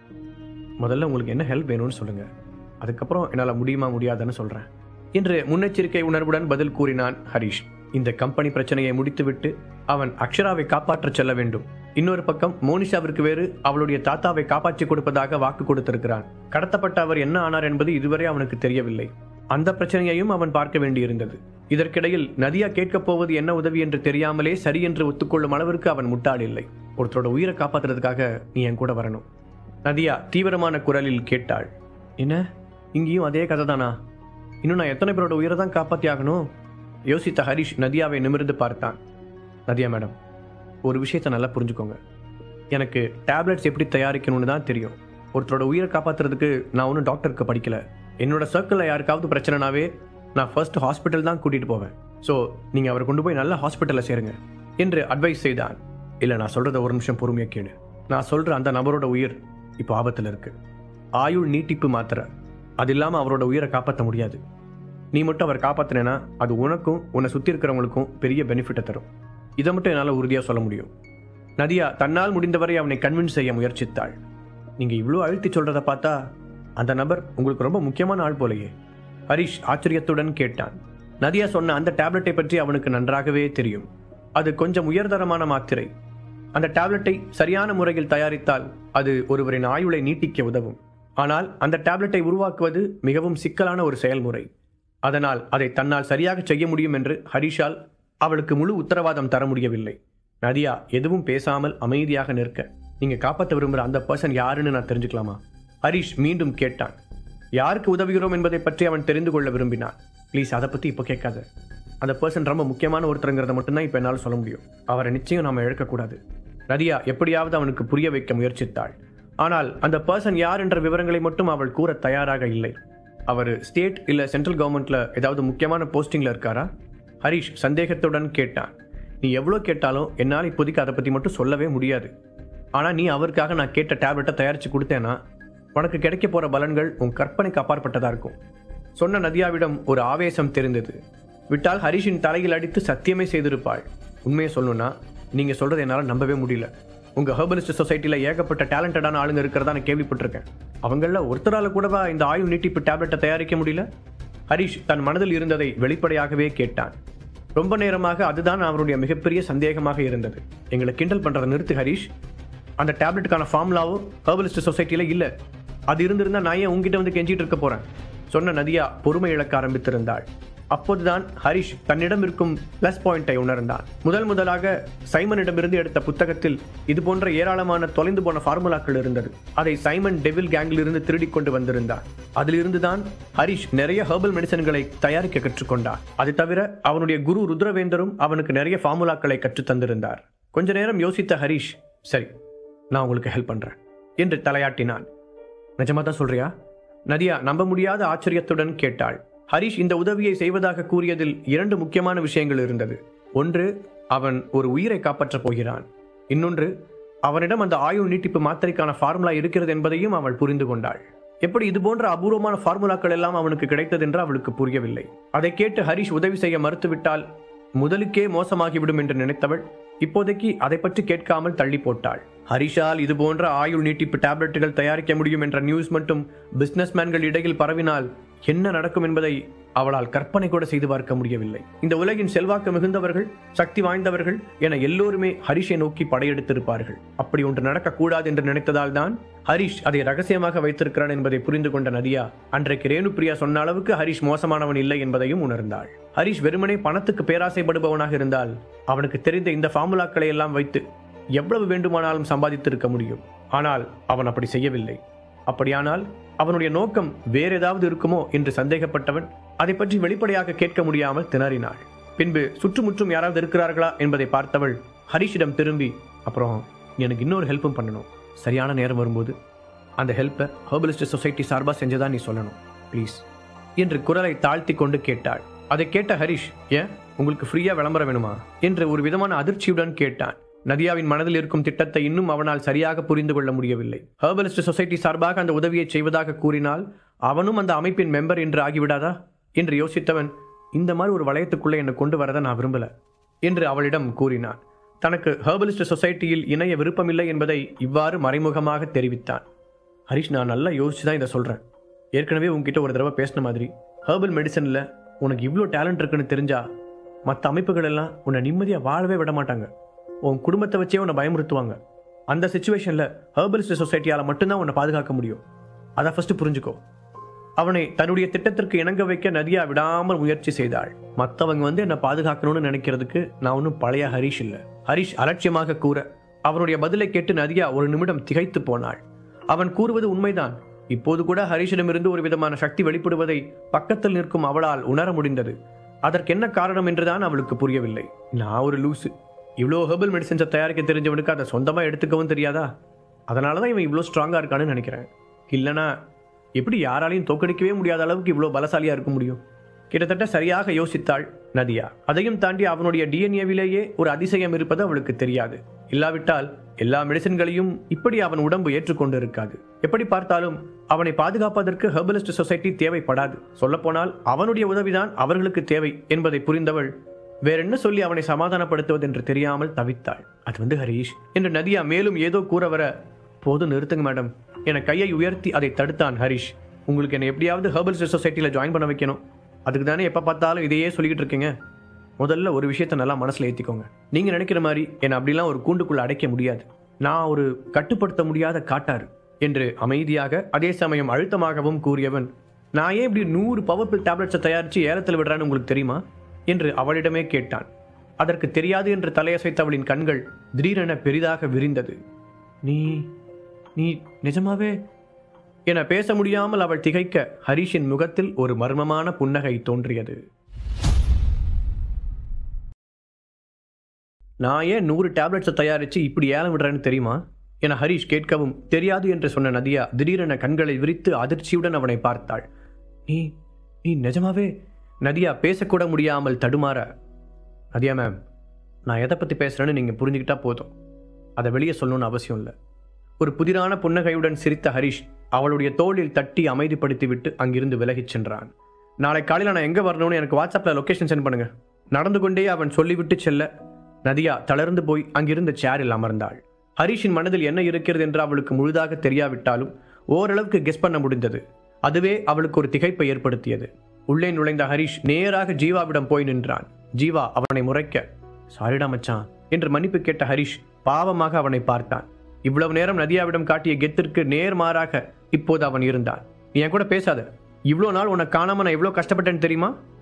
முதல்ல உங்களுக்கு என்ன ஹெல்ப் வேணும்னு சொல்லுங்க அதுக்கப்புறம் என்னால் முடியுமா முடியாதுன்னு சொல்றேன் என்று முன்னெச்சரிக்கை உணர்வுடன் பதில் கூறினான் ஹரிஷ் இந்த கம்பெனி பிரச்சனையை முடித்துவிட்டு அவன் அக்ஷராவை காப்பாற்றச் செல்ல வேண்டும் இன்னொரு பக்கம் மோனிஷாவிற்கு வேறு அவளுடைய தாத்தாவை காப்பாற்றி கொடுப்பதாக வாக்கு கொடுத்திருக்கிறான் கடத்தப்பட்ட அவர் என்ன ஆனார் என்பது இதுவரை அவனுக்கு தெரியவில்லை அந்த பிரச்சனையையும் அவன் பார்க்க வேண்டியிருந்தது இதற்கிடையில் நதியா கேட்கப் போவது என்ன உதவி என்று தெரியாமலே சரி என்று ஒத்துக்கொள்ளும் அளவிற்கு அவன் முட்டாள் இல்லை ஒருத்தரோட உயிரை காப்பாத்துறதுக்காக நீ என் கூட வரணும் நதியா தீவிரமான குரலில் கேட்டாள் என்ன இங்கேயும் அதே கதை தானா இன்னும் நான் எத்தனை பேரோட உயிரை தான் காப்பாத்தி ஆகணும் யோசித்த ஹரிஷ் நதியாவை நிமிர்ந்து பார்த்தான் நதியா மேடம் ஒரு விஷயத்தை நல்லா புரிஞ்சுக்கோங்க எனக்கு டேப்லெட்ஸ் எப்படி தயாரிக்கணும்னு தான் தெரியும் ஒருத்தரோட உயிரை காப்பாத்துறதுக்கு நான் ஒன்றும் டாக்டருக்கு படிக்கல என்னோட சர்க்கிளில் யாருக்காவது பிரச்சனைனாவே நான் ஃபர்ஸ்ட் ஹாஸ்பிட்டல் தான் கூட்டிகிட்டு போவேன் ஸோ நீங்கள் அவரை கொண்டு போய் நல்ல ஹாஸ்பிட்டலில் சேருங்க என்று அட்வைஸ் செய்தான் இல்லை நான் சொல்கிறத ஒரு நிமிஷம் பொறுமையாக கேளு நான் சொல்கிற அந்த நபரோட உயிர் இப்போ ஆபத்தில் இருக்கு ஆயுள் நீட்டிப்பு மாத்திரை அது இல்லாமல் அவரோட உயிரை காப்பாற்ற முடியாது நீ மட்டும் அவர் காப்பாற்றினேன்னா அது உனக்கும் உன்னை சுற்றி இருக்கிறவங்களுக்கும் பெரிய பெனிஃபிட்டை தரும் இதை மட்டும் என்னால் உறுதியாக சொல்ல முடியும் நதியா தன்னால் முடிந்தவரை அவனை கன்வின்ஸ் செய்ய முயற்சித்தாள் நீங்கள் இவ்வளோ அழுத்தி சொல்கிறத பார்த்தா அந்த நபர் உங்களுக்கு ரொம்ப முக்கியமான ஆள் போலையே ஹரிஷ் ஆச்சரியத்துடன் கேட்டான் நதியா சொன்ன அந்த டேப்லெட்டை பற்றி அவனுக்கு நன்றாகவே தெரியும் அது கொஞ்சம் உயர்தரமான மாத்திரை அந்த டேப்லெட்டை சரியான முறையில் தயாரித்தால் அது ஒருவரின் ஆயுளை நீட்டிக்க உதவும் ஆனால் அந்த டேப்லெட்டை உருவாக்குவது மிகவும் சிக்கலான ஒரு செயல்முறை அதனால் அதை தன்னால் சரியாக செய்ய முடியும் என்று ஹரிஷால் அவளுக்கு முழு உத்தரவாதம் தர முடியவில்லை நதியா எதுவும் பேசாமல் அமைதியாக நிற்க நீங்க காப்பாற்ற விரும்புகிற அந்த பர்சன் யாருன்னு நான் தெரிஞ்சுக்கலாமா ஹரிஷ் மீண்டும் கேட்டான் யாருக்கு உதவுகிறோம் என்பதை பற்றி அவன் தெரிந்து கொள்ள விரும்பினான் ப்ளீஸ் அதை பற்றி இப்போ கேட்காத அந்த பர்சன் ரொம்ப முக்கியமான ஒருத்தருங்கிறத மட்டும்தான் இப்போ என்னால் சொல்ல முடியும் அவரை நிச்சயம் நாம் இழக்கக்கூடாது நதியா எப்படியாவது அவனுக்கு புரிய வைக்க முயற்சித்தாள் ஆனால் அந்த பர்சன் யார் என்ற விவரங்களை மட்டும் அவள் கூற தயாராக இல்லை அவர் ஸ்டேட் இல்லை சென்ட்ரல் கவர்மெண்ட்ல ஏதாவது முக்கியமான போஸ்டிங்ல இருக்காரா ஹரிஷ் சந்தேகத்துடன் கேட்டான் நீ எவ்வளோ கேட்டாலும் என்னால் இப்போதைக்கு அதை பற்றி மட்டும் சொல்லவே முடியாது ஆனால் நீ அவருக்காக நான் கேட்ட டேப்லெட்டை தயாரித்து கொடுத்தேன்னா உனக்கு கிடைக்க போகிற பலன்கள் உன் கற்பனைக்கு அப்பாற்பட்டதாக இருக்கும் சொன்ன நதியாவிடம் ஒரு ஆவேசம் தெரிந்தது விட்டால் ஹரிஷின் தலையில் அடித்து சத்தியமே செய்திருப்பாள் உண்மையை சொல்லணும்னா நீங்கள் சொல்கிறத என்னால் நம்பவே முடியல உங்கள் ஹெர்பலிஸ்ட் சொசைட்டியில் ஏகப்பட்ட டேலண்டடான ஆளுங்க இருக்கிறதா நான் கேள்விப்பட்டிருக்கேன் அவங்களில் ஒருத்தரால் கூடவா இந்த ஆயுள் நீட்டிப்பு டேப்லெட்டை தயாரிக்க முடியல ஹரிஷ் தன் மனதில் இருந்ததை வெளிப்படையாகவே கேட்டான் ரொம்ப நேரமாக அதுதான் அவருடைய மிகப்பெரிய சந்தேகமாக இருந்தது எங்களை கிண்டல் பண்ணுறதை நிறுத்து ஹரிஷ் அந்த டேப்லெட்டுக்கான ஃபார்முலாவும் ஹெர்பலிஸ்ட் சொசைட்டியில் இல்லை அது இருந்திருந்தா நான் ஏன் உங்ககிட்ட வந்து கெஞ்சிட்டு இருக்க போகிறேன் சொன்ன நதியா பொறுமை இழக்க ஆரம்பித்திருந்தாள் அப்போதுதான் ஹரிஷ் தன்னிடம் இருக்கும் பிளஸ் பாயிண்டை உணர்ந்தான் முதல் முதலாக சைமனிடமிருந்து எடுத்த புத்தகத்தில் இது போன்ற ஏராளமான தொலைந்து போன ஃபார்முலாக்கள் இருந்தது அதை சைமன் டெவில் கேங்கிலிருந்து திருடிக் கொண்டு வந்திருந்தார் அதிலிருந்து தான் ஹரிஷ் நிறைய ஹெர்பல் மெடிசன்களை தயாரிக்க கற்றுக்கொண்டார் அது தவிர அவனுடைய குரு ருத்ரவேந்தரும் அவனுக்கு நிறைய ஃபார்முலாக்களை கற்றுத் தந்திருந்தார் கொஞ்ச நேரம் யோசித்த ஹரிஷ் சரி நான் உங்களுக்கு ஹெல்ப் பண்றேன் என்று தலையாட்டினான் நிஜமா தான் சொல்றியா நதியா நம்ப முடியாத ஆச்சரியத்துடன் கேட்டாள் ஹரிஷ் இந்த உதவியை செய்வதாக கூறியதில் இரண்டு முக்கியமான விஷயங்கள் இருந்தது ஒன்று அவன் ஒரு உயிரை காப்பாற்றப் போகிறான் இன்னொன்று அவனிடம் அந்த ஆயுள் நீட்டிப்பு மாத்திரைக்கான ஃபார்முலா இருக்கிறது என்பதையும் அவள் புரிந்து கொண்டாள் எப்படி இது போன்ற அபூர்வமான ஃபார்முலாக்கள் எல்லாம் அவனுக்கு கிடைத்தது என்று அவளுக்கு புரியவில்லை அதை கேட்டு ஹரிஷ் உதவி செய்ய மறுத்துவிட்டால் முதலுக்கே மோசமாகிவிடும் என்று நினைத்தவள் இப்போதைக்கு அதை பற்றி கேட்காமல் தள்ளி போட்டாள் ஹரிஷால் இது போன்ற ஆயுள் நீட்டிப்பு டேப்லெட்டுகள் தயாரிக்க முடியும் என்ற நியூஸ் மட்டும் பிசினஸ்மேன்கள் இடையில் பரவினால் என்ன நடக்கும் என்பதை அவளால் கற்பனை கூட செய்து பார்க்க முடியவில்லை இந்த உலகின் செல்வாக்கு மிகுந்தவர்கள் சக்தி வாய்ந்தவர்கள் என எல்லோருமே ஹரிஷை நோக்கி படையெடுத்திருப்பார்கள் அப்படி ஒன்று நடக்கக்கூடாது என்று நினைத்ததால் தான் ஹரிஷ் அதை ரகசியமாக வைத்திருக்கிறான் என்பதை புரிந்து கொண்ட நதியா அன்றைக்கு ரேணுபிரியா சொன்ன அளவுக்கு ஹரிஷ் மோசமானவன் இல்லை என்பதையும் உணர்ந்தாள் ஹரிஷ் வெறுமனே பணத்துக்கு பேராசைப்படுபவனாக இருந்தால் அவனுக்கு தெரிந்த இந்த ஃபார்முலாக்களை எல்லாம் வைத்து எவ்வளவு வேண்டுமானாலும் சம்பாதித்திருக்க முடியும் ஆனால் அவன் அப்படி செய்யவில்லை அப்படியானால் அவனுடைய நோக்கம் வேற ஏதாவது இருக்குமோ என்று சந்தேகப்பட்டவன் அதை பற்றி வெளிப்படையாக கேட்க முடியாமல் திணறினாள் பின்பு சுற்றுமுற்றும் யாராவது இருக்கிறார்களா என்பதை பார்த்தவள் ஹரிஷிடம் திரும்பி அப்புறம் எனக்கு இன்னொரு ஹெல்ப்பும் பண்ணணும் சரியான நேரம் வரும்போது அந்த ஹெல்ப்பை ஹெர்பலிஸ்ட் சொசைட்டி சார்பாக செஞ்சதா நீ சொல்லணும் ப்ளீஸ் என்று குரலை தாழ்த்தி கொண்டு கேட்டாள் அதை கேட்ட ஹரிஷ் ஏன் உங்களுக்கு ஃப்ரீயா விளம்பரம் வேணுமா என்று ஒரு விதமான அதிர்ச்சியுடன் கேட்டான் நதியாவின் மனதில் இருக்கும் திட்டத்தை இன்னும் அவனால் சரியாக புரிந்து கொள்ள முடியவில்லை ஹெர்பலிஸ்ட் சொசைட்டி சார்பாக அந்த உதவியை செய்வதாக கூறினால் அவனும் அந்த அமைப்பின் மெம்பர் என்று ஆகிவிடாதா என்று யோசித்தவன் இந்த மாதிரி ஒரு வளையத்துக்குள்ளே என்னை கொண்டு வரதை நான் விரும்பல என்று அவளிடம் கூறினான் தனக்கு ஹெர்பலிஸ்ட் சொசைட்டியில் இணைய விருப்பமில்லை என்பதை இவ்வாறு மறைமுகமாக தெரிவித்தான் ஹரிஷ் நான் நல்லா யோசிச்சு தான் இதை சொல்கிறேன் ஏற்கனவே உங்ககிட்ட ஒரு தடவை பேசின மாதிரி ஹெர்பல் மெடிசனில் உனக்கு இவ்வளோ டேலண்ட் இருக்குன்னு தெரிஞ்சா மற்ற அமைப்புகள் எல்லாம் உன்னை நிம்மதியாக வாழவே விட மாட்டாங்க உன் குடும்பத்தை வச்சே உன்னை பயமுறுத்துவாங்க அந்த சுச்சுவேஷனில் ஹெர்பலிஸ்ட் சொசைட்டியால் மட்டும்தான் உன்னை பாதுகாக்க முடியும் அதை ஃபஸ்ட்டு புரிஞ்சுக்கோ அவனை தன்னுடைய திட்டத்திற்கு இணங்க வைக்க நதியா விடாமல் முயற்சி செய்தாள் மற்றவங்க வந்து என்னை பாதுகாக்கணும்னு நினைக்கிறதுக்கு நான் ஒன்றும் பழைய ஹரிஷ் இல்லை ஹரிஷ் அலட்சியமாக கூற அவனுடைய பதிலை கேட்டு நதியா ஒரு நிமிடம் திகைத்து போனாள் அவன் கூறுவது உண்மைதான் இப்போது கூட ஹரிஷிடமிருந்து ஒரு விதமான சக்தி வெளிப்படுவதை பக்கத்தில் நிற்கும் அவளால் உணர முடிந்தது அதற்கு என்ன காரணம் என்றுதான் அவளுக்கு புரியவில்லை நான் ஒரு லூசு இவ்வளோ ஹெர்பல் மெடிசன்ஸை தயாரிக்க தெரிஞ்சவனுக்கு அதை சொந்தமாக எடுத்துக்கவும் தெரியாதா அதனால தான் இவன் இவ்வளோ ஸ்ட்ராங்காக இருக்கான்னு நினைக்கிறேன் இல்லைனா எப்படி யாராலையும் தோக்கடிக்கவே முடியாத அளவுக்கு இவ்வளோ பலசாலியாக இருக்க முடியும் கிட்டத்தட்ட சரியாக யோசித்தாள் நதியா அதையும் தாண்டி அவனுடைய டிஎன்ஏவிலேயே ஒரு அதிசயம் இருப்பது அவளுக்கு தெரியாது இல்லாவிட்டால் எல்லா மெடிசன்களையும் இப்படி அவன் உடம்பு ஏற்றுக்கொண்டு இருக்காது எப்படி பார்த்தாலும் அவனை பாதுகாப்பதற்கு ஹெர்பலிஸ்ட் சொசைட்டி தேவைப்படாது சொல்லப்போனால் அவனுடைய உதவிதான் அவர்களுக்கு தேவை என்பதை புரிந்தவள் வேற என்ன சொல்லி அவனை சமாதானப்படுத்துவது என்று தெரியாமல் தவித்தாள் அது வந்து ஹரீஷ் என்று நதியா மேலும் ஏதோ கூற வர போதும் நிறுத்துங்க மேடம் என கையை உயர்த்தி அதை தடுத்தான் ஹரிஷ் உங்களுக்கு என்னை எப்படியாவது ஹெர்பல் சொசைட்டியில் ஜாயின் பண்ண வைக்கணும் அதுக்கு தானே எப்போ பார்த்தாலும் இதையே சொல்லிக்கிட்டு இருக்கீங்க முதல்ல ஒரு விஷயத்தை நல்லா மனசில் ஏற்றிக்கோங்க நீங்கள் நினைக்கிற மாதிரி என்னை அப்படிலாம் ஒரு கூண்டுக்குள்ள அடைக்க முடியாது நான் ஒரு கட்டுப்படுத்த முடியாத காட்டாறு என்று அமைதியாக அதே சமயம் அழுத்தமாகவும் கூறியவன் நான் ஏன் இப்படி நூறு பவர்ஃபுல் டேப்லெட்ஸை தயாரித்து ஏலத்தில் விடுறான்னு உங்களுக்கு தெரியுமா என்று அவளிடமே கேட்டான் அதற்கு தெரியாது என்று தலையசைத்த அவளின் கண்கள் திடீரென பெரிதாக விரிந்தது நீ நீ நிஜமாவே என பேச முடியாமல் அவள் திகைக்க ஹரிஷின் முகத்தில் ஒரு மர்மமான புன்னகை தோன்றியது நான் ஏன் நூறு டேப்லெட்ஸை தயாரித்து இப்படி ஏலம் விடுறேன்னு தெரியுமா என ஹரிஷ் கேட்கவும் தெரியாது என்று சொன்ன நதியா திடீரென கண்களை விரித்து அதிர்ச்சியுடன் அவனை பார்த்தாள் நீ நீ நிஜமாவே நதியா பேசக்கூட முடியாமல் தடுமாற நதியா மேம் நான் எதை பற்றி பேசுகிறேன்னு நீங்கள் புரிஞ்சுக்கிட்டா போதும் அதை வெளியே சொல்லணும்னு அவசியம் இல்லை ஒரு புதிரான புன்னகையுடன் சிரித்த ஹரிஷ் அவளுடைய தோளில் தட்டி அமைதிப்படுத்திவிட்டு அங்கிருந்து விலகிச் சென்றான் நாளை காலையில் நான் எங்கே வரணும்னு எனக்கு வாட்ஸ்அப்பில் லொக்கேஷன் சென்ட் பண்ணுங்க நடந்து கொண்டே அவன் சொல்லிவிட்டு செல்ல நதியா தளர்ந்து போய் அங்கிருந்த சேரில் அமர்ந்தாள் ஹரிஷின் மனதில் என்ன இருக்கிறது என்று அவளுக்கு முழுதாக தெரியாவிட்டாலும் ஓரளவுக்கு கெஸ் பண்ண முடிந்தது அதுவே அவளுக்கு ஒரு திகைப்பை ஏற்படுத்தியது உள்ளே நுழைந்த ஹரிஷ் நேராக ஜீவாவிடம் போய் நின்றான் ஜீவா அவனை முறைக்க சாரிடா மச்சான் என்று மன்னிப்பு கேட்ட ஹரிஷ் பாவமாக அவனை பார்த்தான் இவ்வளவு நேரம் நதியாவிடம் காட்டிய கெத்திற்கு நேர்மாறாக இப்போது அவன் இருந்தான் நீ என் கூட பேசாத இவ்வளோ நாள் உன்னை காணாம நான் எவ்வளோ கஷ்டப்பட்டேன்னு தெரியுமா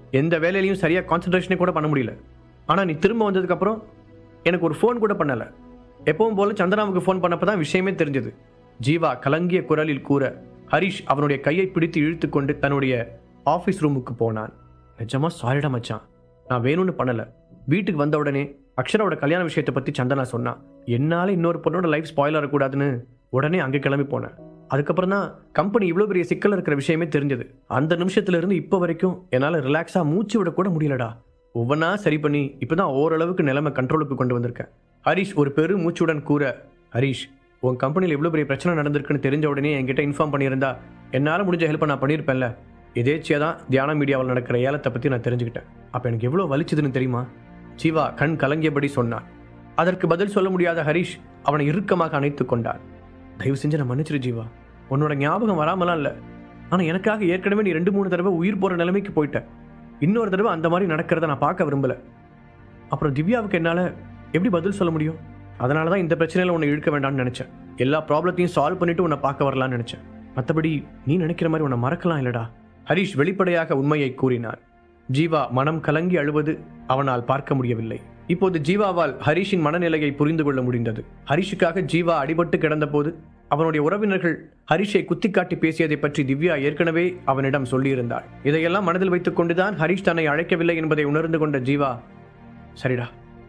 எந்த வேலையிலையும் சரியாக கான்சன்ட்ரேஷனே கூட பண்ண முடியல ஆனால் நீ திரும்ப வந்ததுக்கப்புறம் எனக்கு ஒரு ஃபோன் கூட பண்ணலை எப்பவும் போல சந்தனாவுக்கு ஃபோன் பண்ணப்போ தான் விஷயமே தெரிஞ்சது ஜீவா கலங்கிய குரலில் கூற ஹரிஷ் அவனுடைய கையை பிடித்து இழுத்து கொண்டு தன்னுடைய ஆஃபீஸ் ரூமுக்கு போனான் நிஜமா சாரிடா மச்சான் நான் வேணும்னு பண்ணல வீட்டுக்கு வந்த உடனே அக்ஷராவோட கல்யாண விஷயத்தை பத்தி சந்தனா சொன்னான் என்னால இன்னொரு பொண்ணோட லைஃப் ஸ்பாயில் ஆகக்கூடாதுன்னு உடனே அங்கே கிளம்பி போனேன் அதுக்கப்புறம் தான் கம்பெனி இவ்வளோ பெரிய சிக்கல் இருக்கிற விஷயமே தெரிஞ்சது அந்த நிமிஷத்துல இருந்து இப்போ வரைக்கும் என்னால் ரிலாக்ஸாக மூச்சு விட கூட முடியலடா ஒவ்வொன்றா சரி பண்ணி இப்போதான் ஓரளவுக்கு நிலைமை கண்ட்ரோலுக்கு கொண்டு வந்திருக்கேன் ஹரிஷ் ஒரு பெரு மூச்சுடன் கூற ஹரிஷ் உன் கம்பெனியில் இவ்வளோ பெரிய பிரச்சனை நடந்திருக்குன்னு தெரிஞ்ச உடனே என்கிட்ட இன்ஃபார்ம் பண்ணியிருந்தா என்னால் முடிஞ்ச ஹெல்ப்பை நான் பண்ணியிருப்பேன்ல எதேச்சியாக தான் தியான மீடியாவில் நடக்கிற ஏலத்தை பற்றி நான் தெரிஞ்சுக்கிட்டேன் அப்போ எனக்கு எவ்வளோ வலிச்சதுன்னு தெரியுமா ஜீவா கண் கலங்கியபடி சொன்னான் அதற்கு பதில் சொல்ல முடியாத ஹரிஷ் அவனை இறுக்கமாக அணைத்து கொண்டான் தயவு செஞ்சு நான் மன்னிச்சிரு ஜீவா உன்னோட ஞாபகம் வராமலாம் இல்லை ஆனால் எனக்காக ஏற்கனவே நீ ரெண்டு மூணு தடவை உயிர் போகிற நிலைமைக்கு போயிட்ட இன்னொரு தடவை அந்த மாதிரி நடக்கிறத நான் பார்க்க விரும்பல அப்புறம் திவ்யாவுக்கு என்னால் எப்படி பதில் சொல்ல முடியும் அதனால தான் இந்த பிரச்சனையில் உன்னை இழுக்க வேண்டாம்னு நினச்சேன் எல்லா ப்ராப்ளத்தையும் சால்வ் பண்ணிட்டு உன்னை பார்க்க வரலாம்னு நினச்சேன் மற்றபடி நீ நினைக்கிற மாதிரி உன்னை மறக்கலாம் இல்லடா ஹரிஷ் வெளிப்படையாக உண்மையை கூறினான் ஜீவா மனம் கலங்கி அழுவது அவனால் பார்க்க முடியவில்லை இப்போது ஜீவாவால் ஹரிஷின் மனநிலையை புரிந்து கொள்ள முடிந்தது ஹரிஷுக்காக ஜீவா அடிபட்டு கிடந்தபோது அவனுடைய உறவினர்கள் ஹரிஷை குத்திக்காட்டி பேசியதை பற்றி திவ்யா ஏற்கனவே அவனிடம் சொல்லியிருந்தாள் இதையெல்லாம் மனதில் வைத்துக் கொண்டுதான் ஹரிஷ் தன்னை அழைக்கவில்லை என்பதை உணர்ந்து கொண்ட ஜீவா சரிடா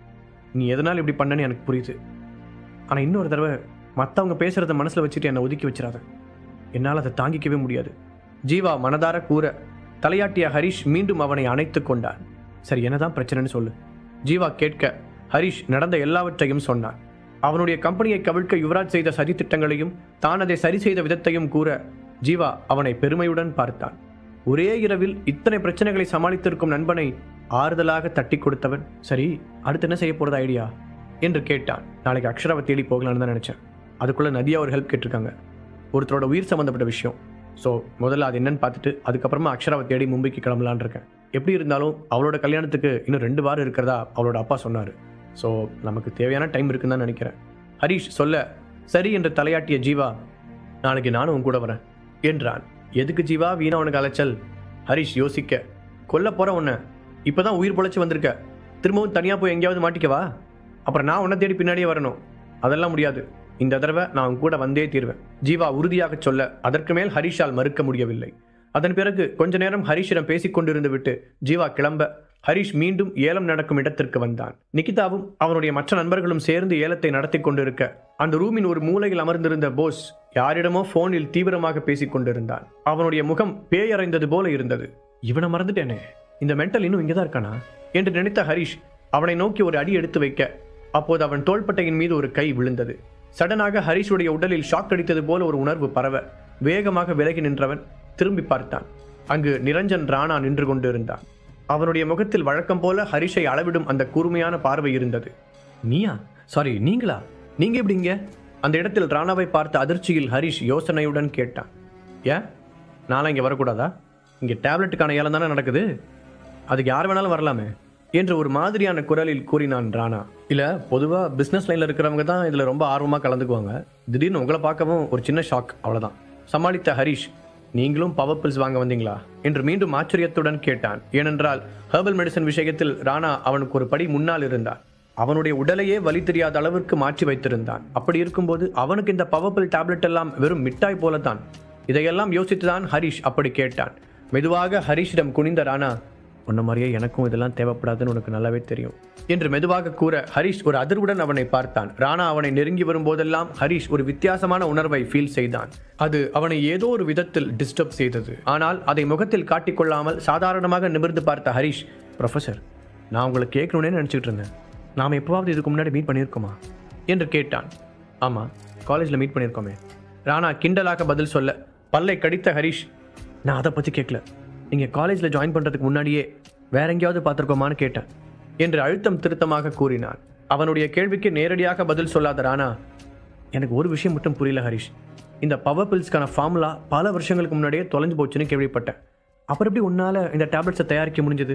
நீ எதனால் இப்படி பண்ணன்னு எனக்கு புரியுது ஆனால் இன்னொரு தடவை மற்றவங்க பேசுறத மனசில் வச்சுட்டு என்னை ஒதுக்கி வச்சிடாத என்னால் அதை தாங்கிக்கவே முடியாது ஜீவா மனதார கூற தலையாட்டிய ஹரிஷ் மீண்டும் அவனை அணைத்துக் கொண்டான் சரி என்னதான் பிரச்சனைன்னு சொல்லு ஜீவா கேட்க ஹரிஷ் நடந்த எல்லாவற்றையும் சொன்னான் அவனுடைய கம்பெனியை கவிழ்க்க யுவராஜ் செய்த சதி திட்டங்களையும் தான் அதை சரி செய்த விதத்தையும் கூற ஜீவா அவனை பெருமையுடன் பார்த்தான் ஒரே இரவில் இத்தனை பிரச்சனைகளை சமாளித்திருக்கும் நண்பனை ஆறுதலாக தட்டி கொடுத்தவன் சரி அடுத்து என்ன செய்ய போறது ஐடியா என்று கேட்டான் நாளைக்கு அக்ஷராவை தேடி போகலான்னு தான் நினைச்சேன் அதுக்குள்ள நதியா ஒரு ஹெல்ப் கேட்டிருக்காங்க ஒருத்தரோட உயிர் சம்பந்தப்பட்ட விஷயம் ஸோ முதல்ல அது என்னன்னு பார்த்துட்டு அதுக்கப்புறமா அக்ஷராவை தேடி மும்பைக்கு கிளம்பலான்னு இருக்கேன் எப்படி இருந்தாலும் அவளோட கல்யாணத்துக்கு இன்னும் ரெண்டு வாரம் இருக்கிறதா அவளோட அப்பா சொன்னார் ஸோ நமக்கு தேவையான டைம் இருக்குன்னு தான் நினைக்கிறேன் ஹரிஷ் சொல்ல சரி என்று தலையாட்டிய ஜீவா நாளைக்கு நானும் உன் கூட வரேன் என்றான் எதுக்கு ஜீவா வீணா உனக்கு அலைச்சல் ஹரிஷ் யோசிக்க கொல்ல போற உன்னை இப்பதான் உயிர் பொழைச்சு வந்திருக்க திரும்பவும் தனியா போய் எங்கேயாவது மாட்டிக்கவா அப்புறம் நான் உன்னை தேடி பின்னாடியே வரணும் அதெல்லாம் முடியாது இந்த தடவை நான் உன் கூட வந்தே தீர்வேன் ஜீவா உறுதியாக சொல்ல அதற்கு மேல் ஹரிஷால் மறுக்க முடியவில்லை அதன் பிறகு கொஞ்ச நேரம் ஹரிஷிடம் பேசிக் கொண்டிருந்து விட்டு ஜீவா கிளம்ப ஹரிஷ் மீண்டும் ஏலம் நடக்கும் இடத்திற்கு வந்தான் நிகிதாவும் அவனுடைய மற்ற நண்பர்களும் சேர்ந்து ஏலத்தை நடத்தி கொண்டிருக்க அந்த ரூமின் ஒரு மூலையில் அமர்ந்திருந்த போஸ் யாரிடமோ போனில் தீவிரமாக பேசிக் கொண்டிருந்தான் அவனுடைய முகம் பேயறைந்தது போல இருந்தது இவனை மறந்துட்டேனே இந்த மென்டல் இன்னும் இங்கதான் இருக்கானா என்று நினைத்த ஹரிஷ் அவனை நோக்கி ஒரு அடி எடுத்து வைக்க அப்போது அவன் தோள்பட்டையின் மீது ஒரு கை விழுந்தது சடனாக ஹரிஷுடைய உடலில் ஷாக் அடித்தது போல ஒரு உணர்வு பரவ வேகமாக விலகி நின்றவன் திரும்பி பார்த்தான் அங்கு நிரஞ்சன் ராணா நின்று கொண்டிருந்தான் அவனுடைய முகத்தில் வழக்கம் போல ஹரிஷை அளவிடும் அந்த கூர்மையான பார்வை இருந்தது நீயா சாரி நீங்களா நீங்க எப்படி இங்க அந்த இடத்தில் ராணாவை பார்த்த அதிர்ச்சியில் ஹரிஷ் யோசனையுடன் கேட்டான் ஏன் நானும் இங்கே வரக்கூடாதா இங்கே டேப்லெட்டுக்கான ஏலம் தானே நடக்குது அதுக்கு யார் வேணாலும் வரலாமே என்று ஒரு மாதிரியான குரலில் கூறினான் ராணா இல்ல பொதுவா பிசினஸ் லைன்ல இருக்கிறவங்க தான் இதுல ரொம்ப ஆர்வமா கலந்துக்குவாங்க திடீர்னு உங்களை பார்க்கவும் ஒரு சின்ன ஷாக் அவ்வளவுதான் சமாளித்த ஹரிஷ் நீங்களும் பவர் பில்ஸ் வாங்க வந்தீங்களா என்று மீண்டும் ஆச்சரியத்துடன் கேட்டான் ஏனென்றால் ஹெர்பல் மெடிசன் விஷயத்தில் ராணா அவனுக்கு ஒரு படி முன்னால் இருந்தான் அவனுடைய உடலையே வலி தெரியாத அளவிற்கு மாற்றி வைத்திருந்தான் அப்படி இருக்கும்போது அவனுக்கு இந்த பவர்பில் டேப்லெட் எல்லாம் வெறும் மிட்டாய் போலத்தான் இதையெல்லாம் யோசித்துதான் ஹரிஷ் அப்படி கேட்டான் மெதுவாக ஹரிஷிடம் குனிந்த ராணா உன்ன மாதிரியே எனக்கும் இதெல்லாம் தேவைப்படாதுன்னு உனக்கு நல்லாவே தெரியும் என்று மெதுவாக கூற ஹரிஷ் ஒரு அதிர்வுடன் அவனை பார்த்தான் ராணா அவனை நெருங்கி வரும்போதெல்லாம் ஹரிஷ் ஒரு வித்தியாசமான உணர்வை ஃபீல் செய்தான் அது அவனை ஏதோ ஒரு விதத்தில் டிஸ்டர்ப் செய்தது ஆனால் அதை முகத்தில் காட்டிக்கொள்ளாமல் சாதாரணமாக நிமிர்ந்து பார்த்த ஹரிஷ் ப்ரொஃபசர் நான் உங்களை கேட்கணும்னே நினச்சிட்டு இருந்தேன் நாம் எப்போவாவது இதுக்கு முன்னாடி மீட் பண்ணியிருக்கோமா என்று கேட்டான் ஆமாம் காலேஜில் மீட் பண்ணியிருக்கோமே ராணா கிண்டலாக பதில் சொல்ல பல்லை கடித்த ஹரிஷ் நான் அதை பற்றி கேட்கல நீங்கள் காலேஜில் ஜாயின் பண்ணுறதுக்கு முன்னாடியே வேற எங்கேயாவது பார்த்துருக்கோமான்னு கேட்டேன் என்று அழுத்தம் திருத்தமாக கூறினான் அவனுடைய கேள்விக்கு நேரடியாக பதில் சொல்லாத ராணா எனக்கு ஒரு விஷயம் மட்டும் புரியல ஹரிஷ் இந்த பவர் பில்ஸ்க்கான ஃபார்முலா பல வருஷங்களுக்கு முன்னாடியே தொலைஞ்சு போச்சுன்னு கேள்விப்பட்டேன் அப்புறம் எப்படி உன்னால் இந்த டேப்லெட்ஸை தயாரிக்க முடிஞ்சது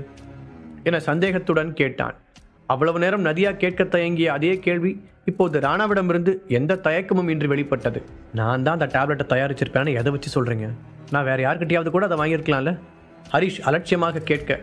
என சந்தேகத்துடன் கேட்டான் அவ்வளவு நேரம் நதியா கேட்க தயங்கிய அதே கேள்வி இப்போது ராணாவிடமிருந்து எந்த தயக்கமும் இன்றி வெளிப்பட்டது நான் தான் அந்த டேப்லெட்டை தயாரிச்சிருப்பேன்னு எதை வச்சு சொல்றீங்க நான் வேற யார்கிட்டயாவது கூட அதை வாங்கியிருக்கலாம்ல ஹரிஷ் அலட்சியமாக கேட்க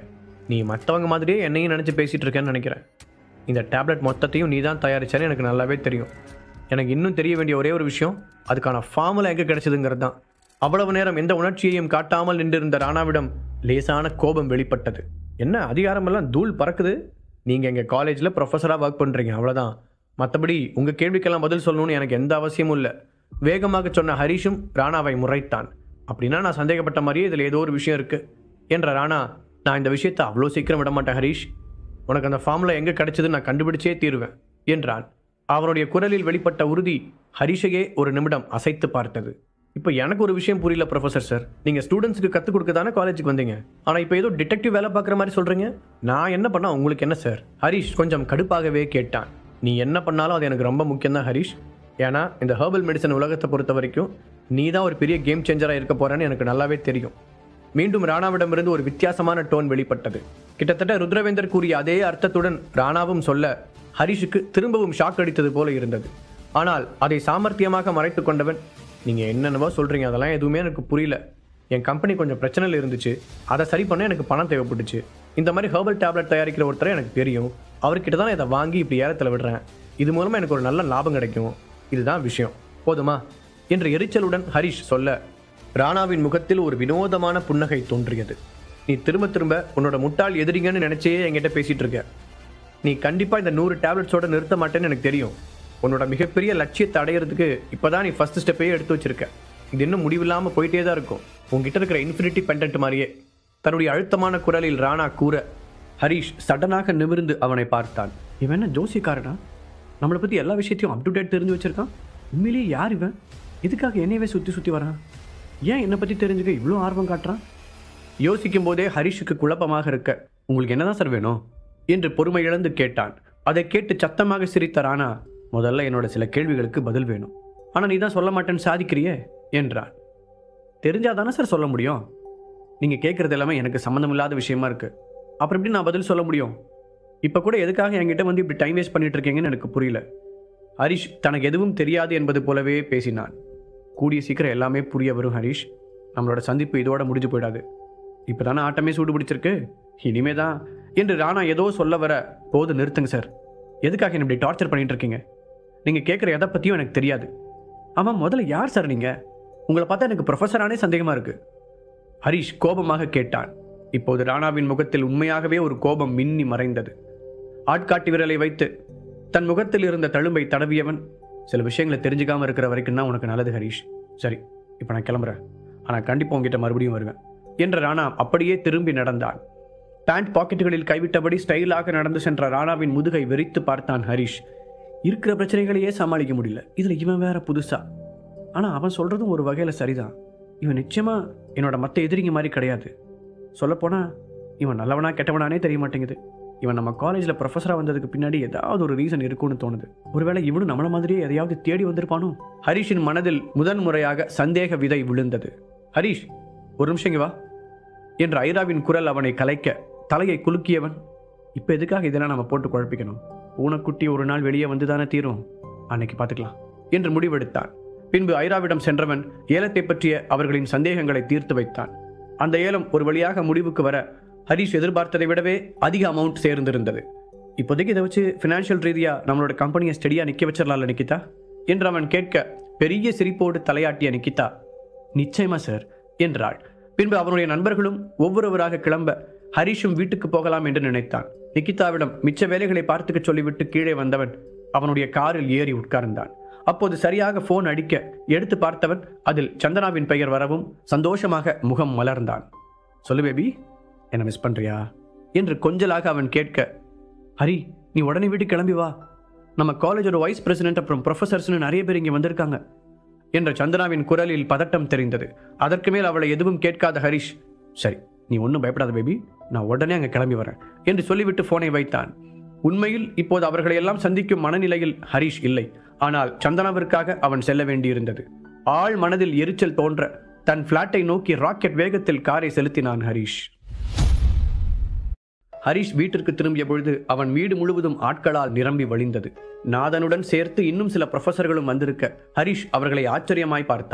நீ மற்றவங்க மாதிரியே என்னையும் நினச்சி பேசிகிட்டு இருக்கேன்னு நினைக்கிறேன் இந்த டேப்லெட் மொத்தத்தையும் நீ தான் தயாரிச்சேன்னு எனக்கு நல்லாவே தெரியும் எனக்கு இன்னும் தெரிய வேண்டிய ஒரே ஒரு விஷயம் அதுக்கான ஃபார்முலா எங்கே கிடைச்சதுங்கிறது தான் அவ்வளவு நேரம் எந்த உணர்ச்சியையும் காட்டாமல் நின்றிருந்த ராணாவிடம் லேசான கோபம் வெளிப்பட்டது என்ன அதிகாரமெல்லாம் தூள் பறக்குது நீங்கள் எங்கள் காலேஜில் ப்ரொஃபஸராக ஒர்க் பண்ணுறீங்க அவ்வளோதான் மற்றபடி உங்கள் கேள்விக்கெல்லாம் பதில் சொல்லணும்னு எனக்கு எந்த அவசியமும் இல்லை வேகமாக சொன்ன ஹரிஷும் ராணாவை முறைத்தான் அப்படின்னா நான் சந்தேகப்பட்ட மாதிரியே இதில் ஏதோ ஒரு விஷயம் இருக்குது என்ற ராணா நான் இந்த விஷயத்தை அவ்வளோ சீக்கிரம் விட மாட்டேன் ஹரிஷ் உனக்கு அந்த ஃபார்முலா எங்கே கிடைச்சதுன்னு நான் கண்டுபிடிச்சே தீருவேன் என்றான் அவனுடைய குரலில் வெளிப்பட்ட உறுதி ஹரிஷையே ஒரு நிமிடம் அசைத்து பார்த்தது இப்போ எனக்கு ஒரு விஷயம் புரியல ப்ரொஃபசர் சார் நீங்கள் ஸ்டூடெண்ட்ஸுக்கு கற்றுக் கொடுக்க தானே காலேஜுக்கு வந்தீங்க ஆனால் இப்போ ஏதோ டிடெக்டிவ் வேலை பார்க்குற மாதிரி சொல்கிறீங்க நான் என்ன பண்ணா உங்களுக்கு என்ன சார் ஹரிஷ் கொஞ்சம் கடுப்பாகவே கேட்டான் நீ என்ன பண்ணாலும் அது எனக்கு ரொம்ப முக்கியம் தான் ஹரிஷ் ஏன்னா இந்த ஹெர்பல் மெடிசன் உலகத்தை பொறுத்த வரைக்கும் நீ தான் ஒரு பெரிய கேம் சேஞ்சராக இருக்க போறேன்னு எனக்கு நல்லாவே தெரியும் மீண்டும் ராணாவிடமிருந்து ஒரு வித்தியாசமான டோன் வெளிப்பட்டது கிட்டத்தட்ட ருத்ரவேந்தர் கூறிய அதே அர்த்தத்துடன் ராணாவும் சொல்ல ஹரிஷுக்கு திரும்பவும் ஷாக் அடித்தது போல இருந்தது ஆனால் அதை சாமர்த்தியமாக மறைத்து கொண்டவன் நீங்கள் என்னென்னவோ சொல்கிறீங்க அதெல்லாம் எதுவுமே எனக்கு புரியல என் கம்பெனி கொஞ்சம் பிரச்சனையில் இருந்துச்சு அதை சரி பண்ண எனக்கு பணம் தேவைப்பட்டுச்சு இந்த மாதிரி ஹெர்பல் டேப்லெட் தயாரிக்கிற ஒருத்தரை எனக்கு தெரியும் அவர்கிட்ட தான் நான் இதை வாங்கி இப்படி ஏலத்தில் விடுறேன் இது மூலமாக எனக்கு ஒரு நல்ல லாபம் கிடைக்கும் இதுதான் விஷயம் போதுமா என்று எரிச்சலுடன் ஹரிஷ் சொல்ல ராணாவின் முகத்தில் ஒரு வினோதமான புன்னகை தோன்றியது நீ திரும்ப திரும்ப உன்னோட முட்டாள் எதிரிங்கன்னு நினைச்சே என்கிட்ட பேசிட்டு இருக்க நீ கண்டிப்பா இந்த நூறு டேப்லெட்ஸோட நிறுத்த மாட்டேன்னு எனக்கு தெரியும் உன்னோட மிகப்பெரிய லட்சியத்தை அடையிறதுக்கு இப்பதான் நீ ஃபர்ஸ்ட் ஸ்டெப்பையே எடுத்து வச்சிருக்க இது இன்னும் முடிவில்லாம போயிட்டே தான் இருக்கும் உன்கிட்ட இருக்கிற இன்ஃபினிட்டி பெண்டன்ட் மாதிரியே தன்னுடைய அழுத்தமான குரலில் ராணா கூற ஹரிஷ் சடனாக நிமிர்ந்து அவனை பார்த்தான் இவன் என்ன ஜோசியக்காரனா நம்மளை பற்றி எல்லா விஷயத்தையும் அப் டு டேட் தெரிஞ்சு வச்சிருக்கான் உண்மையிலேயே யார் இவன் எதுக்காக என்னையவே சுற்றி சுற்றி வரான் ஏன் என்னை பற்றி தெரிஞ்சுக்க இவ்வளோ ஆர்வம் காட்டுறான் யோசிக்கும் போதே ஹரிஷுக்கு குழப்பமாக இருக்க உங்களுக்கு என்னதான் சார் வேணும் என்று பொறுமை இழந்து கேட்டான் அதை கேட்டு சத்தமாக சிரித்த ராணா முதல்ல என்னோட சில கேள்விகளுக்கு பதில் வேணும் ஆனால் நீ தான் சொல்ல மாட்டேன்னு சாதிக்கிறியே என்றான் தெரிஞ்சாதானே சார் சொல்ல முடியும் நீங்கள் கேட்குறது எல்லாமே எனக்கு சம்மந்தமில்லாத விஷயமா இருக்கு அப்புறம் எப்படி நான் பதில் சொல்ல முடியும் இப்போ கூட எதுக்காக என்கிட்ட வந்து இப்படி டைம் வேஸ்ட் பண்ணிட்டு இருக்கீங்கன்னு எனக்கு புரியல ஹரிஷ் தனக்கு எதுவும் தெரியாது என்பது போலவே பேசினான் கூடிய சீக்கிரம் எல்லாமே புரிய வரும் ஹரிஷ் நம்மளோட சந்திப்பு இதோட முடிஞ்சு போயிடாது இப்போ தானே ஆட்டமே சூடு பிடிச்சிருக்கு இனிமே தான் என்று ராணா ஏதோ சொல்ல வர போது நிறுத்துங்க சார் எதுக்காக என்ன இப்படி டார்ச்சர் பண்ணிட்டு இருக்கீங்க நீங்கள் கேட்குற எதை பற்றியும் எனக்கு தெரியாது ஆமாம் முதல்ல யார் சார் நீங்கள் உங்களை பார்த்தா எனக்கு ப்ரொஃபஸரானே சந்தேகமாக இருக்குது ஹரிஷ் கோபமாக கேட்டான் இப்போது ராணாவின் முகத்தில் உண்மையாகவே ஒரு கோபம் மின்னி மறைந்தது ஆட்காட்டி விரலை வைத்து தன் முகத்தில் இருந்த தழும்பை தடவியவன் சில விஷயங்களை தெரிஞ்சுக்காம இருக்கிற வரைக்கும் தான் உனக்கு நல்லது ஹரிஷ் சரி இப்போ நான் கிளம்புறேன் ஆனால் கண்டிப்பாக உங்ககிட்ட மறுபடியும் வருவேன் என்ற ராணா அப்படியே திரும்பி நடந்தான் பேண்ட் பாக்கெட்டுகளில் கைவிட்டபடி ஸ்டைலாக நடந்து சென்ற ராணாவின் முதுகை வெறித்து பார்த்தான் ஹரிஷ் இருக்கிற பிரச்சனைகளையே சமாளிக்க முடியல இதில் இவன் வேற புதுசா ஆனால் அவன் சொல்கிறதும் ஒரு வகையில் சரிதான் இவன் நிச்சயமா என்னோட மற்ற எதிரிங்க மாதிரி கிடையாது சொல்லப்போனால் இவன் நல்லவனா கெட்டவனானே தெரிய மாட்டேங்குது இவன் நம்ம காலேஜில் ப்ரொஃபஸராக வந்ததுக்கு பின்னாடி ஏதாவது ஒரு ரீசன் இருக்கும்னு தோணுது ஒருவேளை இவனும் நம்மள மாதிரியே எதையாவது தேடி வந்திருப்பானோ ஹரிஷின் மனதில் முதன் முறையாக சந்தேக விதை விழுந்தது ஹரிஷ் ஒரு நிமிஷம் இங்க வா என்ற ஐராவின் குரல் அவனை கலைக்க தலையை குலுக்கியவன் இப்போ எதுக்காக இதெல்லாம் நம்ம போட்டு குழப்பிக்கணும் பூனைக்குட்டி ஒரு நாள் வெளியே வந்து தானே தீரும் அன்னைக்கு பார்த்துக்கலாம் என்று முடிவெடுத்தான் பின்பு ஐராவிடம் சென்றவன் ஏலத்தை பற்றிய அவர்களின் சந்தேகங்களை தீர்த்து வைத்தான் அந்த ஏலம் ஒரு வழியாக முடிவுக்கு வர ஹரிஷ் எதிர்பார்த்ததை விடவே அதிக அமௌண்ட் சேர்ந்திருந்தது இப்போதைக்கு இதை வச்சு ஃபினான்ஷியல் ரீதியாக நம்மளோட கம்பெனியை ஸ்டெடியாக நிற்க வச்சிடலாம்ல நிக்கிதா என்று அவன் கேட்க பெரிய சிரிப்போடு தலையாட்டிய நிக்கிதா நிச்சயமா சார் என்றாள் பின்பு அவனுடைய நண்பர்களும் ஒவ்வொருவராக கிளம்ப ஹரிஷும் வீட்டுக்கு போகலாம் என்று நினைத்தான் நிக்கிதாவிடம் மிச்ச வேலைகளை பார்த்துக்க சொல்லிவிட்டு கீழே வந்தவன் அவனுடைய காரில் ஏறி உட்கார்ந்தான் அப்போது சரியாக போன் அடிக்க எடுத்து பார்த்தவன் அதில் சந்தனாவின் பெயர் வரவும் சந்தோஷமாக முகம் மலர்ந்தான் சொல்லு பேபி என்ன மிஸ் பண்றியா என்று கொஞ்சலாக அவன் கேட்க ஹரி நீ உடனே வீட்டுக்கு கிளம்பி வா நம்ம காலேஜோட வைஸ் பிரசிடென்ட் அப்புறம் ப்ரொஃபசர்ஸ்னு நிறைய பேர் இங்கே வந்திருக்காங்க என்ற சந்தனாவின் குரலில் பதட்டம் தெரிந்தது அதற்கு மேல் அவளை எதுவும் கேட்காத ஹரிஷ் சரி நீ ஒன்றும் பயப்படாத பேபி நான் உடனே அங்கே கிளம்பி வரேன் என்று சொல்லிவிட்டு போனை வைத்தான் உண்மையில் இப்போது அவர்களை எல்லாம் சந்திக்கும் மனநிலையில் ஹரிஷ் இல்லை ஆனால் சந்தனாவிற்காக அவன் செல்ல வேண்டியிருந்தது ஆள் மனதில் எரிச்சல் தோன்ற தன் பிளாட்டை நோக்கி ராக்கெட் வேகத்தில் காரை செலுத்தினான் ஹரிஷ் ஹரிஷ் வீட்டிற்கு திரும்பிய பொழுது அவன் வீடு முழுவதும் ஆட்களால் நிரம்பி வழிந்தது நாதனுடன் சேர்த்து இன்னும் சில ப்ரொஃபசர்களும் வந்திருக்க ஹரிஷ் அவர்களை ஆச்சரியமாய் பார்த்தான்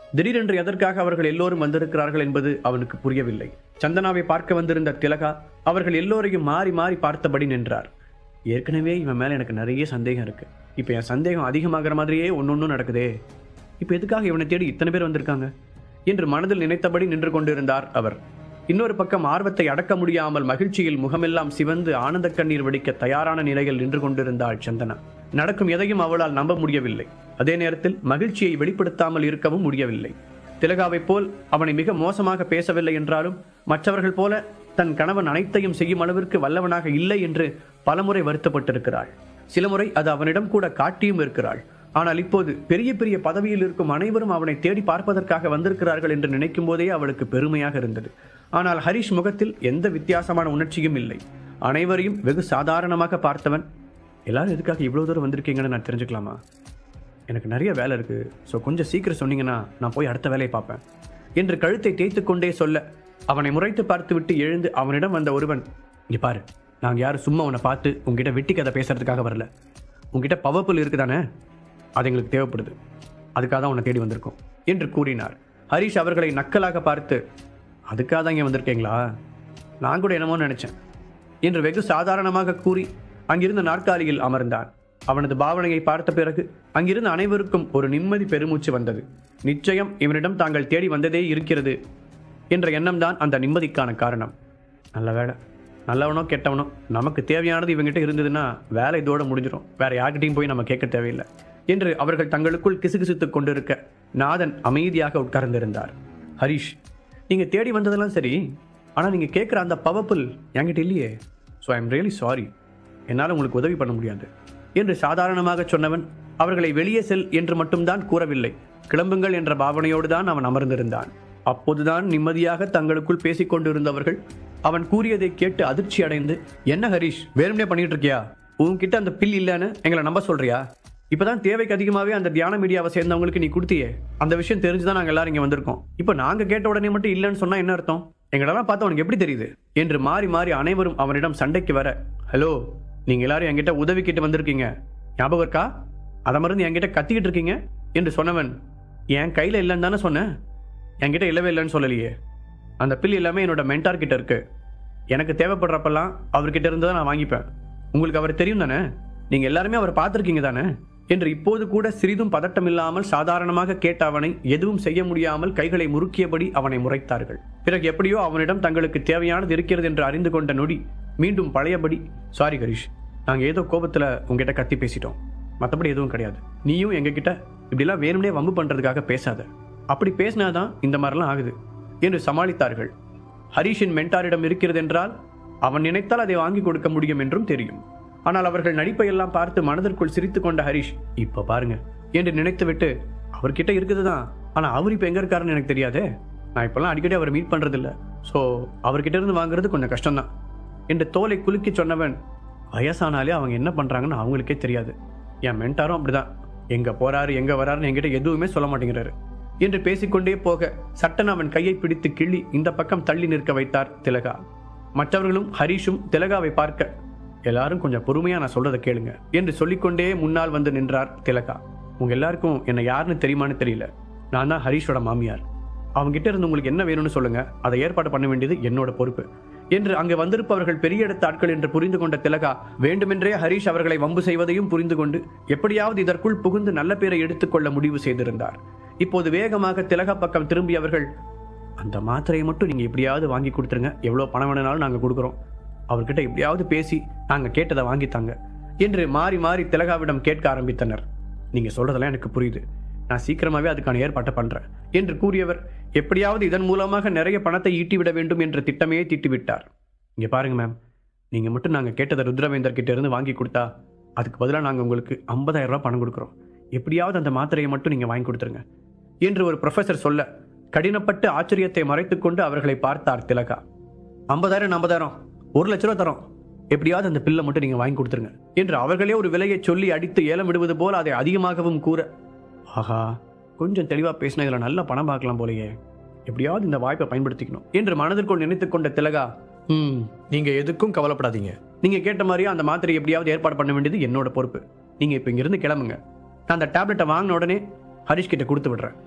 திடீரென்று எதற்காக அவர்கள் எல்லோரும் வந்திருக்கிறார்கள் என்பது அவனுக்கு புரியவில்லை சந்தனாவை பார்க்க வந்திருந்த திலகா அவர்கள் எல்லோரையும் மாறி மாறி பார்த்தபடி நின்றார் ஏற்கனவே இவன் மேல எனக்கு நிறைய சந்தேகம் இருக்கு இப்போ என் சந்தேகம் அதிகமாகிற மாதிரியே ஒன்னொன்னும் நடக்குதே இப்போ எதுக்காக இவனை தேடி இத்தனை பேர் வந்திருக்காங்க என்று மனதில் நினைத்தபடி நின்று கொண்டிருந்தார் அவர் இன்னொரு பக்கம் ஆர்வத்தை அடக்க முடியாமல் மகிழ்ச்சியில் முகமெல்லாம் சிவந்து ஆனந்த கண்ணீர் வெடிக்க தயாரான நிலையில் நின்று கொண்டிருந்தாள் சந்தனா நடக்கும் எதையும் அவளால் நம்ப முடியவில்லை அதே நேரத்தில் மகிழ்ச்சியை வெளிப்படுத்தாமல் இருக்கவும் முடியவில்லை திலகாவைப் போல் அவனை மிக மோசமாக பேசவில்லை என்றாலும் மற்றவர்கள் போல தன் கணவன் அனைத்தையும் செய்யும் அளவிற்கு வல்லவனாக இல்லை என்று பலமுறை வருத்தப்பட்டிருக்கிறாள் சில முறை அது அவனிடம் கூட காட்டியும் இருக்கிறாள் ஆனால் இப்போது பெரிய பெரிய பதவியில் இருக்கும் அனைவரும் அவனை தேடி பார்ப்பதற்காக வந்திருக்கிறார்கள் என்று நினைக்கும் போதே அவளுக்கு பெருமையாக இருந்தது ஆனால் ஹரிஷ் முகத்தில் எந்த வித்தியாசமான உணர்ச்சியும் இல்லை அனைவரையும் வெகு சாதாரணமாக பார்த்தவன் எல்லாரும் எதுக்காக இவ்வளோ தூரம் வந்திருக்கீங்கன்னு நான் தெரிஞ்சுக்கலாமா எனக்கு நிறைய வேலை இருக்குது ஸோ கொஞ்சம் சீக்கிரம் சொன்னீங்கன்னா நான் போய் அடுத்த வேலையை பார்ப்பேன் என்று கழுத்தை தேய்த்து கொண்டே சொல்ல அவனை முறைத்து பார்த்துவிட்டு எழுந்து அவனிடம் வந்த ஒருவன் இங்கே பாரு நாங்கள் யாரும் சும்மா உன்னை பார்த்து உங்ககிட்ட வெட்டி கதை பேசுறதுக்காக வரல உங்ககிட்ட பவர்ஃபுல் இருக்குதானே அது எங்களுக்கு தேவைப்படுது அதுக்காக தான் உன்னை தேடி வந்திருக்கோம் என்று கூறினார் ஹரிஷ் அவர்களை நக்கலாக பார்த்து அதுக்காக தான் இங்கே வந்திருக்கீங்களா நான் கூட என்னமோ நினைச்சேன் என்று வெகு சாதாரணமாக கூறி அங்கிருந்த நாற்காலியில் அமர்ந்தான் அவனது பாவனையை பார்த்த பிறகு அங்கிருந்த அனைவருக்கும் ஒரு நிம்மதி பெருமூச்சு வந்தது நிச்சயம் இவனிடம் தாங்கள் தேடி வந்ததே இருக்கிறது என்ற எண்ணம்தான் அந்த நிம்மதிக்கான காரணம் நல்ல வேலை நல்லவனோ கெட்டவனோ நமக்கு தேவையானது இவங்கிட்ட இருந்ததுன்னா வேலை இதோட முடிஞ்சிடும் வேற யார்கிட்டையும் போய் நம்ம கேட்க தேவையில்லை என்று அவர்கள் தங்களுக்குள் கிசுகிசுத்துக் கொண்டிருக்க நாதன் அமைதியாக உட்கார்ந்திருந்தார் ஹரிஷ் நீங்க தேடி வந்ததெல்லாம் சரி ஆனா நீங்க கேட்குற அந்த பவர்ஃபுல் என்கிட்ட இல்லையே so I am really sorry என்னால் உங்களுக்கு உதவி பண்ண முடியாது என்று சாதாரணமாக சொன்னவன் அவர்களை வெளியே செல் என்று மட்டும்தான் கூறவில்லை கிளம்புங்கள் என்ற பாவனையோடு தான் அவன் அமர்ந்திருந்தான் அப்போதுதான் நிம்மதியாக தங்களுக்குள் பேசிக் கொண்டிருந்தவர்கள் அவன் கூறியதை கேட்டு அதிர்ச்சி அடைந்து என்ன ஹரிஷ் வேறுமனே பண்ணிட்டு இருக்கியா உன்கிட்ட அந்த பில் இல்லைன்னு எங்களை நம்ப சொல்றியா இப்பதான் தேவைக்கு அதிகமாகவே அந்த தியான மீடியாவை சேர்ந்தவங்களுக்கு நீ கொடுத்தியே அந்த விஷயம் தெரிஞ்சுதான் நாங்கள் எல்லாரும் இங்கே வந்திருக்கோம் இப்போ நாங்க கேட்ட உடனே மட்டும் இல்லைன்னு சொன்னா என்ன அர்த்தம் எங்களெல்லாம் பார்த்து அவனுக்கு எப்படி தெரியுது என்று மாறி மாறி அனைவரும் அவனிடம் சண்டைக்கு வர ஹலோ நீங்க எல்லாரும் என்கிட்ட உதவி கேட்டு வந்திருக்கீங்க ஞாபகம் இருக்கா அதை மறந்து என்கிட்ட கத்திக்கிட்டு இருக்கீங்க என்று சொன்னவன் என் கையில இல்லைன்னு தானே சொன்னேன் என்கிட்ட இல்லவே இல்லைன்னு சொல்லலையே அந்த பில் எல்லாமே என்னோட மென்டார் கிட்ட இருக்கு எனக்கு தேவைப்படுறப்பெல்லாம் அவர்கிட்ட இருந்து தான் நான் வாங்கிப்பேன் உங்களுக்கு அவர் தெரியும் தானே நீங்க எல்லாருமே அவர் பார்த்துருக்கீங்க தானே என்று இப்போது கூட சிறிதும் பதட்டம் இல்லாமல் சாதாரணமாக கேட்ட அவனை எதுவும் செய்ய முடியாமல் கைகளை முறுக்கியபடி அவனை முறைத்தார்கள் பிறகு எப்படியோ அவனிடம் தங்களுக்கு தேவையானது இருக்கிறது என்று அறிந்து கொண்ட நொடி மீண்டும் பழையபடி சாரி ஹரிஷ் நாங்க ஏதோ கோபத்துல உங்ககிட்ட கத்தி பேசிட்டோம் மற்றபடி எதுவும் கிடையாது நீயும் எங்ககிட்ட இப்படிலாம் வேணும்னே வம்பு பண்றதுக்காக பேசாத அப்படி பேசினாதான் இந்த மாதிரிலாம் ஆகுது என்று சமாளித்தார்கள் ஹரிஷின் மென்டாரிடம் இருக்கிறது என்றால் அவன் நினைத்தால் அதை வாங்கி கொடுக்க முடியும் என்றும் தெரியும் ஆனால் அவர்கள் நடிப்பை எல்லாம் பார்த்து மனதிற்குள் சிரித்து கொண்ட ஹரிஷ் இப்ப பாருங்க என்று நினைத்துவிட்டு அவர்கிட்ட இருக்குதுதான் ஆனா அவர் இப்ப எங்க இருக்காருன்னு எனக்கு தெரியாதே நான் இப்பெல்லாம் அடிக்கடி அவரை மீட் பண்றது இல்ல ஸோ அவர்கிட்ட இருந்து வாங்குறது கொஞ்சம் கஷ்டம்தான் என்று தோலை குலுக்கி சொன்னவன் வயசானாலே அவங்க என்ன பண்றாங்கன்னு அவங்களுக்கே தெரியாது என் மென்டாரும் அப்படிதான் எங்க போறாரு எங்க வராருன்னு என்கிட்ட எதுவுமே சொல்ல மாட்டேங்கிறாரு என்று பேசிக்கொண்டே போக சட்டன் அவன் கையை பிடித்து கிள்ளி இந்த பக்கம் தள்ளி நிற்க வைத்தார் திலகா மற்றவர்களும் ஹரிஷும் திலகாவை பார்க்க எல்லாரும் கொஞ்சம் பொறுமையா நான் சொல்றதை கேளுங்க என்று சொல்லிக்கொண்டே முன்னால் வந்து நின்றார் திலகா உங்க எல்லாருக்கும் என்ன யாருன்னு தெரியுமான்னு தெரியல நான் தான் ஹரிஷோட மாமியார் அவங்க கிட்ட இருந்து உங்களுக்கு என்ன வேணும்னு சொல்லுங்க அதை ஏற்பாடு பண்ண வேண்டியது என்னோட பொறுப்பு என்று அங்கு வந்திருப்பவர்கள் பெரிய இடத்த ஆட்கள் என்று புரிந்து கொண்ட திலகா வேண்டுமென்றே ஹரிஷ் அவர்களை வம்பு செய்வதையும் புரிந்து கொண்டு எப்படியாவது இதற்குள் புகுந்து நல்ல பேரை எடுத்துக்கொள்ள முடிவு செய்திருந்தார் இப்போது வேகமாக திலகா பக்கம் திரும்பியவர்கள் அந்த மாத்திரையை மட்டும் நீங்க எப்படியாவது வாங்கி கொடுத்துருங்க எவ்வளவு பணம் வேணும்னாலும் நாங்க கொடுக்குறோம் அவர்கிட்ட எப்படியாவது பேசி நாங்க கேட்டதை வாங்கித்தாங்க என்று மாறி மாறி திலகாவிடம் கேட்க ஆரம்பித்தனர் நீங்க சொல்றதெல்லாம் எனக்கு புரியுது நான் சீக்கிரமாவே அதுக்கான ஏற்பாட்டை பண்றேன் என்று கூறியவர் எப்படியாவது இதன் மூலமாக நிறைய பணத்தை ஈட்டிவிட வேண்டும் என்ற திட்டமே தீட்டிவிட்டார் இங்க பாருங்க மேம் நீங்க மட்டும் நாங்க கேட்டதை ருத்ரவேந்தர் கிட்ட இருந்து வாங்கி கொடுத்தா அதுக்கு பதிலாக நாங்க உங்களுக்கு 50000 ரூபாய் பணம் கொடுக்குறோம் எப்படியாவது அந்த மாத்திரையை மட்டும் நீங்க வாங்கி கொடுத்துருங்க என்று ஒரு ப்ரொஃபசர் சொல்ல கடினப்பட்டு ஆச்சரியத்தை மறைத்துக்கொண்டு அவர்களை பார்த்தார் திலகா ஐம்பதாயிரம் ஐம்பதாயிரம் ஒரு லட்ச ரூபா தரோம் எப்படியாவது அந்த பில்லை மட்டும் நீங்க வாங்கி கொடுத்துருங்க என்று அவர்களே ஒரு விலையை சொல்லி அடித்து ஏலம் விடுவது போல் அதை அதிகமாகவும் கூற ஆஹா கொஞ்சம் தெளிவா பேசினா இதுல நல்ல பணம் பார்க்கலாம் போலயே எப்படியாவது இந்த வாய்ப்பை பயன்படுத்திக்கணும் என்று மனதிற்குள் நினைத்துக் கொண்ட திலகா ம் நீங்க எதுக்கும் கவலைப்படாதீங்க நீங்க கேட்ட மாதிரியே அந்த மாத்திரை எப்படியாவது ஏற்பாடு பண்ண வேண்டியது என்னோட பொறுப்பு நீங்க இப்ப இங்கிருந்து கிளம்புங்க நான் அந்த டேப்லெட்டை வாங்கின உடனே ஹரிஷ் கிட்ட கொடுத்து விடுறேன்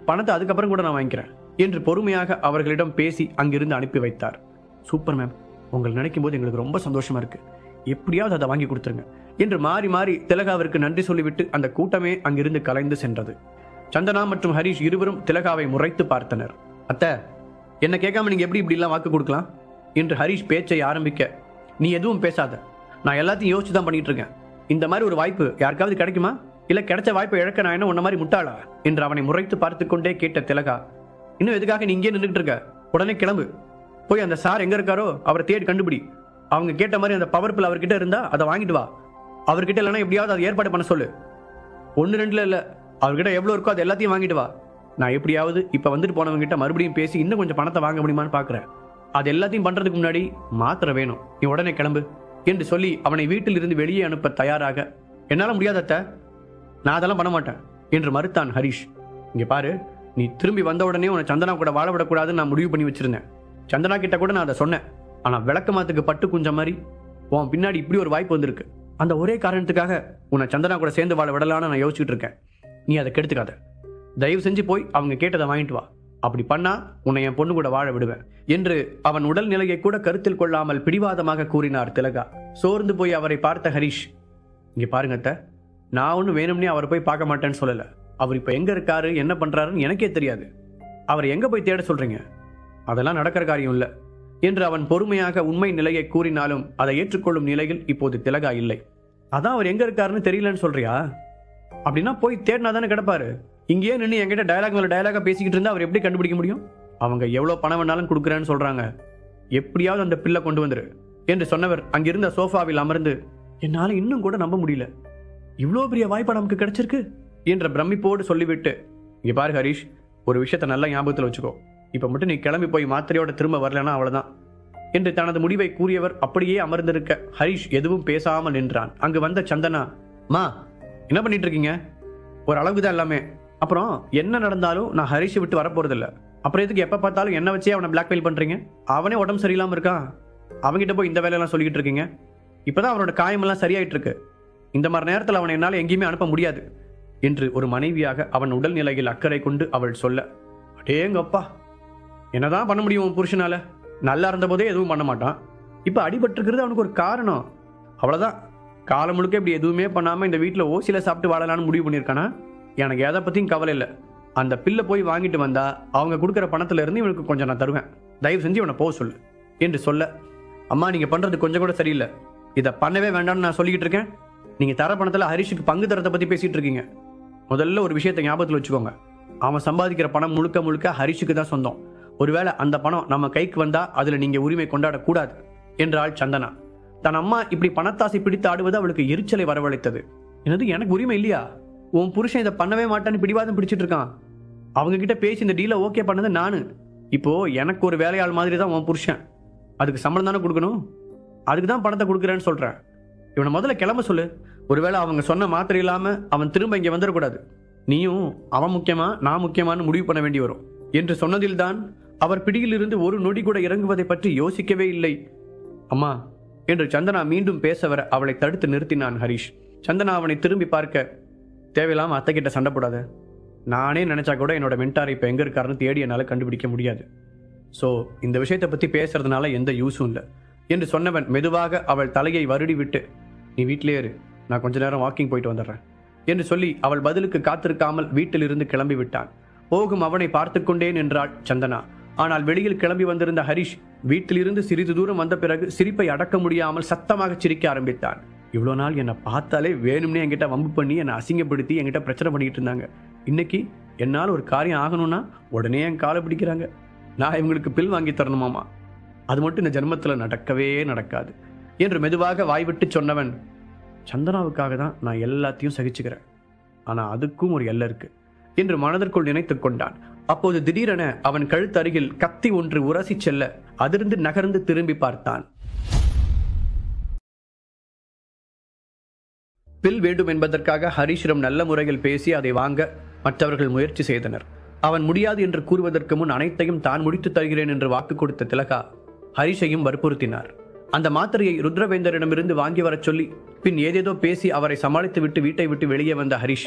பணத்தை அதுக்கப்புறம் கூட நான் வாங்கிக்கிறேன் என்று பொறுமையாக அவர்களிடம் பேசி அங்கிருந்து அனுப்பி வைத்தார் சூப்பர் மேம் உங்களை நினைக்கும் போது எங்களுக்கு ரொம்ப சந்தோஷமா இருக்கு எப்படியாவது அதை வாங்கி கொடுத்துருங்க என்று மாறி மாறி திலகாவிற்கு நன்றி சொல்லிவிட்டு அந்த கூட்டமே அங்கிருந்து கலைந்து சென்றது சந்தனா மற்றும் ஹரிஷ் இருவரும் திலகாவை முறைத்து பார்த்தனர் அத்தை என்ன கேட்காம நீங்க எப்படி இப்படி எல்லாம் வாக்கு கொடுக்கலாம் என்று ஹரிஷ் பேச்சை ஆரம்பிக்க நீ எதுவும் பேசாத நான் எல்லாத்தையும் யோசிச்சு தான் பண்ணிட்டு இருக்கேன் இந்த மாதிரி ஒரு வாய்ப்பு யாருக்காவது கிடைக்குமா இல்ல கிடைச்ச வாய்ப்பை இழக்க நான் என்ன உன்ன மாதிரி முட்டாளா என்று அவனை முறைத்து பார்த்து கொண்டே கேட்ட திலகா இன்னும் எதுக்காக நீ இங்கே நின்றுட்டு இருக்க உடனே கிளம்பு போய் அந்த சார் எங்க இருக்காரோ அவரை தேடி கண்டுபிடி அவங்க கேட்ட மாதிரி அந்த பவர் பில் அவர்கிட்ட இருந்தா அதை வாங்கிட்டு வா அவர்கிட்ட இல்லைன்னா எப்படியாவது அதை ஏற்பாடு பண்ண சொல்லு ஒன்று ரெண்டுல இல்ல அவர்கிட்ட எவ்வளோ இருக்கோ அது எல்லாத்தையும் வாங்கிட்டு வா நான் எப்படியாவது இப்போ வந்துட்டு போனவங்க கிட்ட மறுபடியும் பேசி இன்னும் கொஞ்சம் பணத்தை வாங்க முடியுமான்னு பார்க்குறேன் அது எல்லாத்தையும் பண்றதுக்கு முன்னாடி மாத்திரை வேணும் நீ உடனே கிளம்பு என்று சொல்லி அவனை வீட்டில் இருந்து வெளியே அனுப்ப தயாராக என்னால முடியாத அத்தை நான் அதெல்லாம் பண்ண மாட்டேன் என்று மறுத்தான் ஹரிஷ் இங்க பாரு நீ திரும்பி வந்த உடனே உன்னை சந்தனா கூட வாழ விடக்கூடாதுன்னு நான் முடிவு பண்ணி வச்சிருந்தேன் சந்தனா கிட்ட கூட நான் அதை சொன்னேன் ஆனா விளக்கமாத்துக்கு பட்டு குஞ்ச மாதிரி உன் பின்னாடி இப்படி ஒரு வாய்ப்பு வந்திருக்கு அந்த ஒரே காரணத்துக்காக உன்னை சந்தனா கூட சேர்ந்து வாழ விடலான்னு நான் யோசிச்சுட்டு இருக்கேன் நீ அதை கெடுத்துக்காத தயவு செஞ்சு போய் அவங்க கேட்டதை வாங்கிட்டு வா அப்படி பண்ணா உன்னை என் பொண்ணு கூட வாழ விடுவேன் என்று அவன் உடல் நிலையை கூட கருத்தில் கொள்ளாமல் பிடிவாதமாக கூறினார் திலகா சோர்ந்து போய் அவரை பார்த்த ஹரிஷ் இங்க பாருங்க அத்தை நான் ஒன்றும் வேணும்னே அவர் போய் பார்க்க மாட்டேன்னு சொல்லல அவர் இப்போ எங்க இருக்காரு என்ன பண்றாருன்னு எனக்கே தெரியாது அவர் எங்க போய் தேட சொல்றீங்க அதெல்லாம் நடக்கிற காரியம் இல்லை என்று அவன் பொறுமையாக உண்மை நிலையை கூறினாலும் அதை ஏற்றுக்கொள்ளும் நிலையில் இப்போது திலகா இல்லை அதான் அவர் எங்க இருக்காருன்னு தெரியலன்னு சொல்றியா அப்படின்னா போய் தேடினா தானே கிடப்பாரு இங்கேயே நின்று என்கிட்ட டயலாக் மேல டயலாக பேசிக்கிட்டு இருந்தா அவர் எப்படி கண்டுபிடிக்க முடியும் அவங்க எவ்வளவு பணம் வேணாலும் கொடுக்குறேன்னு சொல்றாங்க எப்படியாவது அந்த பிள்ளை கொண்டு வந்துரு என்று சொன்னவர் அங்கிருந்த சோஃபாவில் அமர்ந்து என்னால இன்னும் கூட நம்ப முடியல இவ்வளோ பெரிய வாய்ப்பு நமக்கு கிடைச்சிருக்கு என்ற பிரமிப்போடு சொல்லிவிட்டு இங்க பாரு ஹரிஷ் ஒரு விஷயத்தை நல்லா ஞாபகத்தில் வச்சுக்கோ இப்போ மட்டும் நீ கிளம்பி போய் மாத்திரையோட திரும்ப வரலன்னா அவ்வளவுதான் என்று தனது முடிவை கூறியவர் அப்படியே அமர்ந்திருக்க ஹரிஷ் எதுவும் பேசாமல் நின்றான் அங்கு வந்த சந்தனா மா என்ன பண்ணிட்டு இருக்கீங்க ஒரு அளவுக்கு தான் எல்லாமே அப்புறம் என்ன நடந்தாலும் நான் ஹரிஷை விட்டு வரப்போறதில்ல அப்புறம் எதுக்கு எப்போ பார்த்தாலும் என்ன வச்சே அவனை பிளாக்மெயில் பண்றீங்க அவனே உடம்பு சரியில்லாம இருக்கான் அவன்கிட்ட போய் இந்த வேலையெல்லாம் சொல்லிக்கிட்டு இருக்கீங்க இப்பதான் அவனோட காயமெல்லாம் சரியாயிட்டு இருக்கு இந்த மாதிரி நேரத்தில் அவனை என்னால் எங்கேயுமே அனுப்ப முடியாது என்று ஒரு மனைவியாக அவன் உடல் நிலையில் அக்கறை கொண்டு அவள் சொல்ல அடேங்கப்பா என்னதான் பண்ண முடியும் உன் புருஷனால நல்லா இருந்தபோதே எதுவும் பண்ண மாட்டான் இப்போ அடிபட்டிருக்கிறது அவனுக்கு ஒரு காரணம் அவ்வளோதான் காலம் முழுக்க இப்படி எதுவுமே பண்ணாமல் இந்த வீட்டில் ஓசியில் சாப்பிட்டு வாழலாம்னு முடிவு பண்ணியிருக்கானா எனக்கு எதை பற்றியும் கவலை இல்லை அந்த பில்லை போய் வாங்கிட்டு வந்தா அவங்க கொடுக்குற பணத்துல இருந்து இவனுக்கு கொஞ்சம் நான் தருவேன் தயவு செஞ்சு இவனை போக சொல்லு என்று சொல்ல அம்மா நீங்கள் பண்ணுறது கொஞ்சம் கூட சரியில்லை இதை பண்ணவே வேண்டாம்னு நான் சொல்லிக்கிட்டு இருக்கேன் நீங்கள் தர பணத்தில் ஹரிஷுக்கு பங்கு தரத்தை பற்றி பேசிகிட்டு இருக்கீங்க முதல்ல ஒரு விஷயத்தை ஞாபகத்தில் வச்சுக்கோங்க அவன் சம்பாதிக்கிற பணம் முழுக்க முழுக்க ஹரிஷுக்கு தான் சொந்தம் ஒருவேளை அந்த பணம் நம்ம கைக்கு வந்தா அதுல நீங்க உரிமை கொண்டாடக்கூடாது என்றாள் சந்தனா தன் அம்மா இப்படி பணத்தாசை பிடித்து ஆடுவது அவளுக்கு எரிச்சலை வரவழைத்தது என்னது எனக்கு உரிமை இல்லையா உன் புருஷன் இதை பண்ணவே மாட்டான்னு பிடிவாதம் பிடிச்சிட்டு இருக்கான் அவங்க கிட்ட பேசி இந்த டீலை ஓகே பண்ணது நானு இப்போ எனக்கு ஒரு வேலையாள் மாதிரி தான் உன் புருஷன் அதுக்கு சம்பளம் தானே கொடுக்கணும் அதுக்கு தான் பணத்தை கொடுக்குறேன்னு சொல்றேன் இவனை முதல்ல கிளம்ப சொல்லு ஒருவேளை அவங்க சொன்ன மாத்திரை இல்லாம அவன் திரும்ப இங்க வந்துடக்கூடாது நீயும் அவன் முக்கியமா நான் முக்கியமான்னு முடிவு பண்ண வேண்டி வரும் என்று சொன்னதில்தான் அவர் பிடியிலிருந்து ஒரு நொடி கூட இறங்குவதை பற்றி யோசிக்கவே இல்லை அம்மா என்று சந்தனா மீண்டும் பேச வர அவளை தடுத்து நிறுத்தினான் ஹரிஷ் சந்தனா அவனை திரும்பி பார்க்க தேவையில்லாம அத்தை கிட்ட சண்டை போடாத நானே நினைச்சா கூட என்னோட மென்டார் இப்போ எங்க இருக்காருன்னு தேடி என்னால் கண்டுபிடிக்க முடியாது ஸோ இந்த விஷயத்தை பற்றி பேசுறதுனால எந்த யூஸும் இல்லை என்று சொன்னவன் மெதுவாக அவள் தலையை வருடி விட்டு நீ வீட்டிலே இரு நான் கொஞ்ச நேரம் வாக்கிங் போயிட்டு வந்துடுறேன் என்று சொல்லி அவள் பதிலுக்கு காத்திருக்காமல் வீட்டிலிருந்து கிளம்பி விட்டான் போகும் அவனை பார்த்து கொண்டே நின்றாள் சந்தனா ஆனால் வெளியில் கிளம்பி வந்திருந்த ஹரிஷ் வீட்டிலிருந்து சிறிது தூரம் வந்த பிறகு சிரிப்பை அடக்க முடியாமல் சத்தமாக சிரிக்க ஆரம்பித்தான் இவ்வளோ நாள் என்னை பார்த்தாலே வேணும்னே என்கிட்ட வம்பு பண்ணி என்னை அசிங்கப்படுத்தி என்கிட்ட பிரச்சனை பண்ணிக்கிட்டு இருந்தாங்க இன்னைக்கு என்னால் ஒரு காரியம் ஆகணும்னா உடனே என் காலை பிடிக்கிறாங்க நான் இவங்களுக்கு பில் வாங்கி தரணுமாமா அது மட்டும் இந்த ஜென்மத்தில் நடக்கவே நடக்காது என்று மெதுவாக வாய்விட்டு சொன்னவன் சந்தனாவுக்காக தான் நான் எல்லாத்தையும் சகிச்சுக்கிறேன் ஆனால் அதுக்கும் ஒரு எல்லை இருக்கு என்று மனதிற்குள் நினைத்துக் கொண்டான் அப்போது திடீரென அவன் கழுத்தருகில் கத்தி ஒன்று உரசிச் செல்ல அதிர்ந்து நகர்ந்து திரும்பி பார்த்தான் பில் வேண்டும் என்பதற்காக ஹரிஷிடம் நல்ல முறையில் பேசி அதை வாங்க மற்றவர்கள் முயற்சி செய்தனர் அவன் முடியாது என்று கூறுவதற்கு முன் அனைத்தையும் தான் முடித்து தருகிறேன் என்று வாக்கு கொடுத்த திலகா ஹரிஷையும் வற்புறுத்தினார் அந்த மாத்திரையை ருத்ரவேந்தரிடமிருந்து வாங்கி வரச் சொல்லி பின் ஏதேதோ பேசி அவரை சமாளித்து விட்டு வீட்டை விட்டு வெளியே வந்த ஹரிஷ்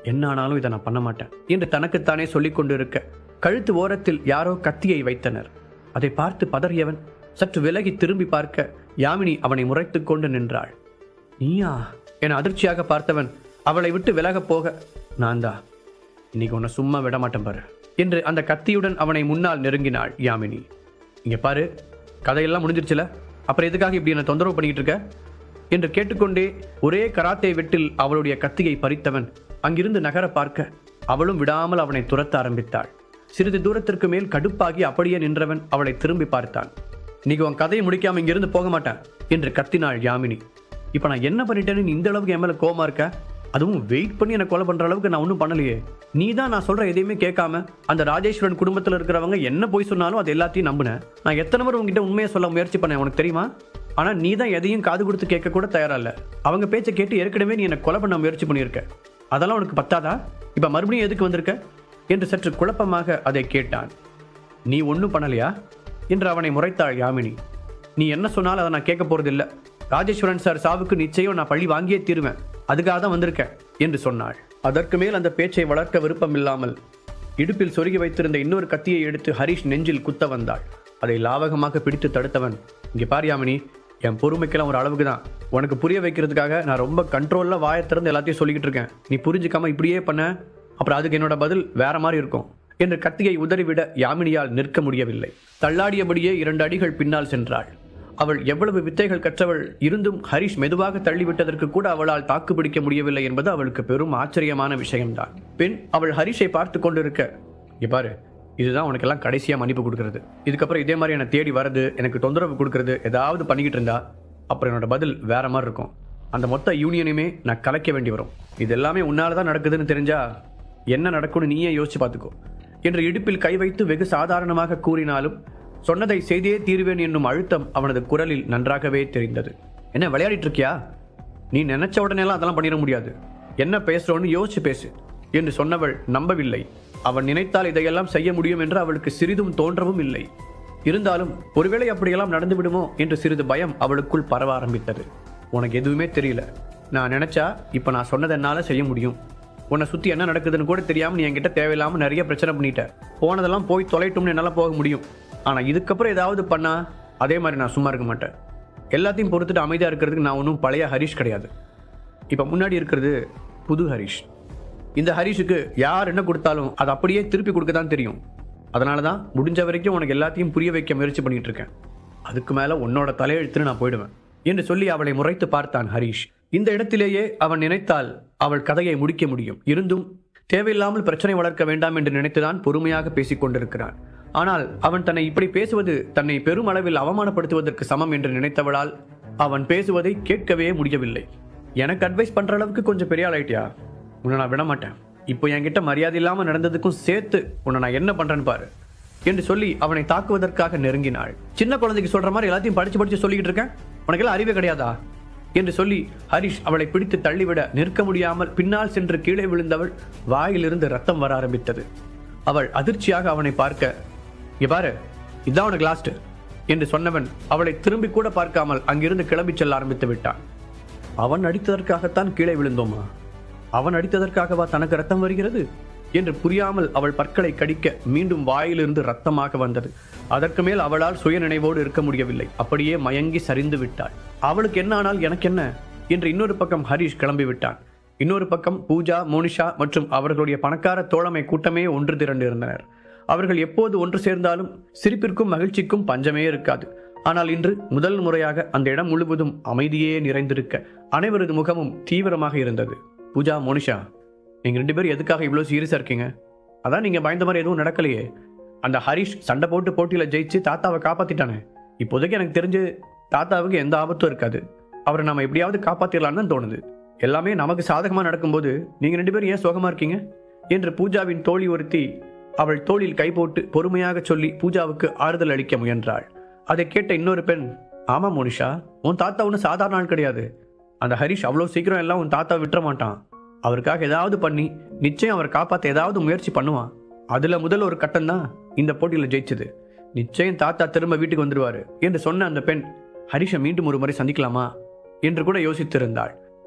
என்ன ஆனாலும் இதை நான் பண்ண மாட்டேன் என்று தனக்குத்தானே சொல்லிக் கொண்டிருக்க கழுத்து ஓரத்தில் யாரோ கத்தியை வைத்தனர் அதை பார்த்து பதறியவன் சற்று விலகி திரும்பி பார்க்க யாமினி அவனை முறைத்துக் கொண்டு நின்றாள் நீயா என அதிர்ச்சியாக பார்த்தவன் அவளை விட்டு விலகப் போக நான் தான் இன்னைக்கு உன்னை சும்மா விட மாட்டேன் பாரு என்று அந்த கத்தியுடன் அவனை முன்னால் நெருங்கினாள் யாமினி இங்க பாரு கதையெல்லாம் முடிஞ்சிருச்சுல அப்புறம் எதுக்காக இப்படி என்ன தொந்தரவு பண்ணிட்டு இருக்க என்று கேட்டுக்கொண்டே ஒரே கராத்தே வெட்டில் அவளுடைய கத்தியை பறித்தவன் அங்கிருந்து நகர பார்க்க அவளும் விடாமல் அவனை துரத்த ஆரம்பித்தாள் சிறிது தூரத்திற்கு மேல் கடுப்பாகி அப்படியே நின்றவன் அவளை திரும்பி பார்த்தான் இன்னைக்கு உன் கதையை முடிக்காம இங்கிருந்து போக மாட்டேன் என்று கத்தினாள் யாமினி இப்போ நான் என்ன பண்ணிட்டேன்னு நீ இந்த அளவுக்கு என் மேல கோவமா இருக்க அதுவும் வெயிட் பண்ணி என்னை கொலை பண்ற அளவுக்கு நான் ஒன்றும் பண்ணலையே நீ தான் நான் சொல்ற எதையுமே கேட்காம அந்த ராஜேஸ்வரன் குடும்பத்தில் இருக்கிறவங்க என்ன போய் சொன்னாலும் அது எல்லாத்தையும் நம்பினேன் நான் எத்தனை முறை உங்ககிட்ட உண்மையை சொல்ல முயற்சி பண்ணேன் உனக்கு தெரியுமா ஆனா நீ தான் எதையும் காது கொடுத்து கேட்க கூட தயாரா இல்ல அவங்க பேச்சை கேட்டு ஏற்கனவே நீ என்னை கொலை பண்ண முயற்சி பண்ணியிருக்க அதெல்லாம் உனக்கு பத்தாதா இப்ப மறுபடியும் எதுக்கு வந்திருக்க என்று சற்று குழப்பமாக அதை கேட்டான் நீ ஒன்றும் பண்ணலையா என்று அவனை முறைத்தாள் யாமினி நீ என்ன சொன்னாலும் அதை நான் கேட்க போறதில்ல ராஜேஸ்வரன் சார் சாவுக்கு நிச்சயம் நான் பழி வாங்கியே தீருவேன் அதுக்காக தான் வந்திருக்கேன் என்று சொன்னாள் அதற்கு மேல் அந்த பேச்சை வளர்க்க விருப்பம் இல்லாமல் இடுப்பில் சொருகி வைத்திருந்த இன்னொரு கத்தியை எடுத்து ஹரிஷ் நெஞ்சில் குத்த வந்தாள் அதை லாவகமாக பிடித்து தடுத்தவன் இங்கே பார் யாமினி என் பொறுமைக்கெல்லாம் ஒரு அளவுக்கு தான் உனக்கு புரிய வைக்கிறதுக்காக நான் ரொம்ப கண்ட்ரோலில் வாயை திறந்து எல்லாத்தையும் சொல்லிக்கிட்டு இருக்கேன் நீ புரிஞ்சுக்காம இப்படியே பண்ண அப்புறம் அதுக்கு என்னோட பதில் வேற மாதிரி இருக்கும் என்று கத்தியை உதறிவிட யாமினியால் நிற்க முடியவில்லை தள்ளாடியபடியே இரண்டு அடிகள் பின்னால் சென்றாள் அவள் எவ்வளவு வித்தைகள் கற்றவள் இருந்தும் ஹரிஷ் மெதுவாக தள்ளிவிட்டதற்கு கூட அவளால் தாக்கு பிடிக்க முடியவில்லை என்பது அவளுக்கு பெரும் ஆச்சரியமான விஷயம்தான் பின் அவள் ஹரிஷை பார்த்து கொண்டிருக்க "இங்க பாரு இதுதான் உனக்கெல்லாம் கடைசியா மன்னிப்பு கொடுக்கறது இதுக்கப்புறம் இதே மாதிரி என்னை தேடி வரது எனக்கு தொந்தரவு கொடுக்கறது ஏதாவது பண்ணிக்கிட்டு இருந்தா அப்புறம் என்னோட பதில் வேற மாதிரி இருக்கும் அந்த மொத்த யூனியனையுமே நான் கலைக்க வேண்டி வரும் இது எல்லாமே உன்னால தான் நடக்குதுன்னு தெரிஞ்சா என்ன நடக்கும்னு நீயே யோசிச்சு பார்த்துக்கோ என்று இடுப்பில் கை வைத்து வெகு சாதாரணமாக கூறினாலும் சொன்னதை செய்தே தீருவேன் என்னும் அழுத்தம் அவனது குரலில் நன்றாகவே தெரிந்தது என்ன விளையாடிட்டு இருக்கியா நீ நினைச்ச உடனே எல்லாம் அதெல்லாம் பண்ணிட முடியாது என்ன பேசுறோன்னு யோசிச்சு பேசு என்று சொன்னவள் நம்பவில்லை அவன் நினைத்தால் இதையெல்லாம் செய்ய முடியும் என்று அவளுக்கு சிறிதும் தோன்றவும் இல்லை இருந்தாலும் ஒருவேளை அப்படியெல்லாம் நடந்து விடுமோ என்று சிறிது பயம் அவளுக்குள் பரவ ஆரம்பித்தது உனக்கு எதுவுமே தெரியல நான் நினைச்சா இப்ப நான் சொன்னதை என்னால செய்ய முடியும் உன்னை சுத்தி என்ன நடக்குதுன்னு கூட தெரியாம நீ என்கிட்ட தேவையில்லாம நிறைய பிரச்சனை பண்ணிட்ட போனதெல்லாம் போய் தொலைட்டும்னு என்னால போக முடியும் ஆனா இதுக்கப்புறம் ஏதாவது பண்ணா அதே மாதிரி நான் சும்மா இருக்க மாட்டேன் எல்லாத்தையும் பொறுத்துட்டு அமைதியா இருக்கிறதுக்கு நான் ஒன்றும் பழைய ஹரிஷ் கிடையாது இப்போ முன்னாடி இருக்கிறது புது ஹரிஷ் இந்த ஹரிஷுக்கு யார் என்ன கொடுத்தாலும் அதை அப்படியே திருப்பி கொடுக்க தான் தெரியும் அதனால தான் முடிஞ்ச வரைக்கும் உனக்கு எல்லாத்தையும் புரிய வைக்க முயற்சி பண்ணிட்டு இருக்கேன் அதுக்கு மேலே உன்னோட தலையெழுத்துன்னு நான் போயிடுவேன் என்று சொல்லி அவளை முறைத்து பார்த்தான் ஹரிஷ் இந்த இடத்திலேயே அவன் நினைத்தால் அவள் கதையை முடிக்க முடியும் இருந்தும் தேவையில்லாமல் பிரச்சனை வளர்க்க வேண்டாம் என்று நினைத்துதான் பொறுமையாக பேசிக் கொண்டிருக்கிறான் ஆனால் அவன் தன்னை இப்படி பேசுவது தன்னை பெரும் அளவில் அவமானப்படுத்துவதற்கு சமம் என்று நினைத்தவளால் அவன் பேசுவதை கேட்கவே முடியவில்லை எனக்கு அட்வைஸ் பண்ற அளவுக்கு கொஞ்சம் பெரிய ஆள் ஆயிட்டியா உன்னை நான் விட மாட்டேன் இப்போ என்கிட்ட மரியாதை இல்லாம நடந்ததுக்கும் சேர்த்து உன்னை நான் என்ன பண்றேன்னு பாரு என்று சொல்லி அவனை தாக்குவதற்காக நெருங்கினாள் சின்ன குழந்தைக்கு சொல்ற மாதிரி எல்லாத்தையும் படிச்சு படிச்சு சொல்லிக்கிட்டு இருக்கேன் உனக்கெல்லாம் அறிவே கிடையாதா என்று சொல்லி ஹரிஷ் அவளை பிடித்து தள்ளிவிட நிற்க முடியாமல் பின்னால் சென்று கீழே விழுந்தவள் வாயிலிருந்து ரத்தம் வர ஆரம்பித்தது அவள் அதிர்ச்சியாக அவனை பார்க்க "இங்க பாரு இதான் உனக்கு லாஸ்ட் என்று சொன்னவன் அவளை திரும்பி கூட பார்க்காமல் அங்கிருந்து கிளம்பிச் செல்ல ஆரம்பித்து விட்டான் அவன் அடித்ததற்காகத்தான் கீழே விழுந்தோமா அவன் அடித்ததற்காகவா தனக்கு ரத்தம் வருகிறது என்று புரியாமல் அவள் பற்களை கடிக்க மீண்டும் வாயிலிருந்து ரத்தமாக வந்தது அதற்கு மேல் அவளால் சுய நினைவோடு இருக்க முடியவில்லை அப்படியே மயங்கி சரிந்து விட்டாள் அவளுக்கு என்ன ஆனால் எனக்கு என்ன என்று இன்னொரு பக்கம் ஹரிஷ் கிளம்பி விட்டான் இன்னொரு பக்கம் பூஜா மோனிஷா மற்றும் அவர்களுடைய பணக்கார தோழமை கூட்டமே ஒன்று திரண்டு இருந்தனர் அவர்கள் எப்போது ஒன்று சேர்ந்தாலும் சிரிப்பிற்கும் மகிழ்ச்சிக்கும் பஞ்சமே இருக்காது ஆனால் இன்று முதல் முறையாக அந்த இடம் முழுவதும் அமைதியே நிறைந்திருக்க அனைவரது முகமும் தீவிரமாக இருந்தது பூஜா மோனிஷா நீங்க ரெண்டு பேரும் எதுக்காக இவ்வளவு சீரியஸா இருக்கீங்க அதான் நீங்க பயந்த மாதிரி எதுவும் நடக்கலையே அந்த ஹரிஷ் சண்டை போட்டு போட்டியில ஜெயிச்சு தாத்தாவை காப்பாத்திட்டானே இப்போதைக்கு எனக்கு தெரிஞ்சு தாத்தாவுக்கு எந்த ஆபத்தும் இருக்காது அவரை நம்ம எப்படியாவது காப்பாத்திடலான்னு தான் தோணுது எல்லாமே நமக்கு சாதகமா நடக்கும்போது நீங்க ரெண்டு பேரும் ஏன் சோகமா இருக்கீங்க என்று பூஜாவின் தோழி ஒருத்தி அவள் தோளில் கை போட்டு பொறுமையாக சொல்லி பூஜாவுக்கு ஆறுதல் அளிக்க முயன்றாள் அதை கேட்ட இன்னொரு பெண் ஆமா மோனிஷா உன் தாத்தா ஒன்றும் சாதாரண ஆள் கிடையாது அந்த ஹரிஷ் அவ்வளோ சீக்கிரம் எல்லாம் உன் தாத்தா விட்டுற மாட்டான் அவருக்காக ஏதாவது பண்ணி நிச்சயம் அவர் காப்பாற்ற ஏதாவது முயற்சி பண்ணுவான் அதுல முதல் ஒரு கட்டம் தான் இந்த போட்டியில ஜெயிச்சது நிச்சயம் தாத்தா திரும்ப வீட்டுக்கு வந்துடுவாரு என்று சொன்ன அந்த பெண் ஹரிஷை மீண்டும் ஒரு முறை சந்திக்கலாமா என்று கூட யோசித்திருந்தாள்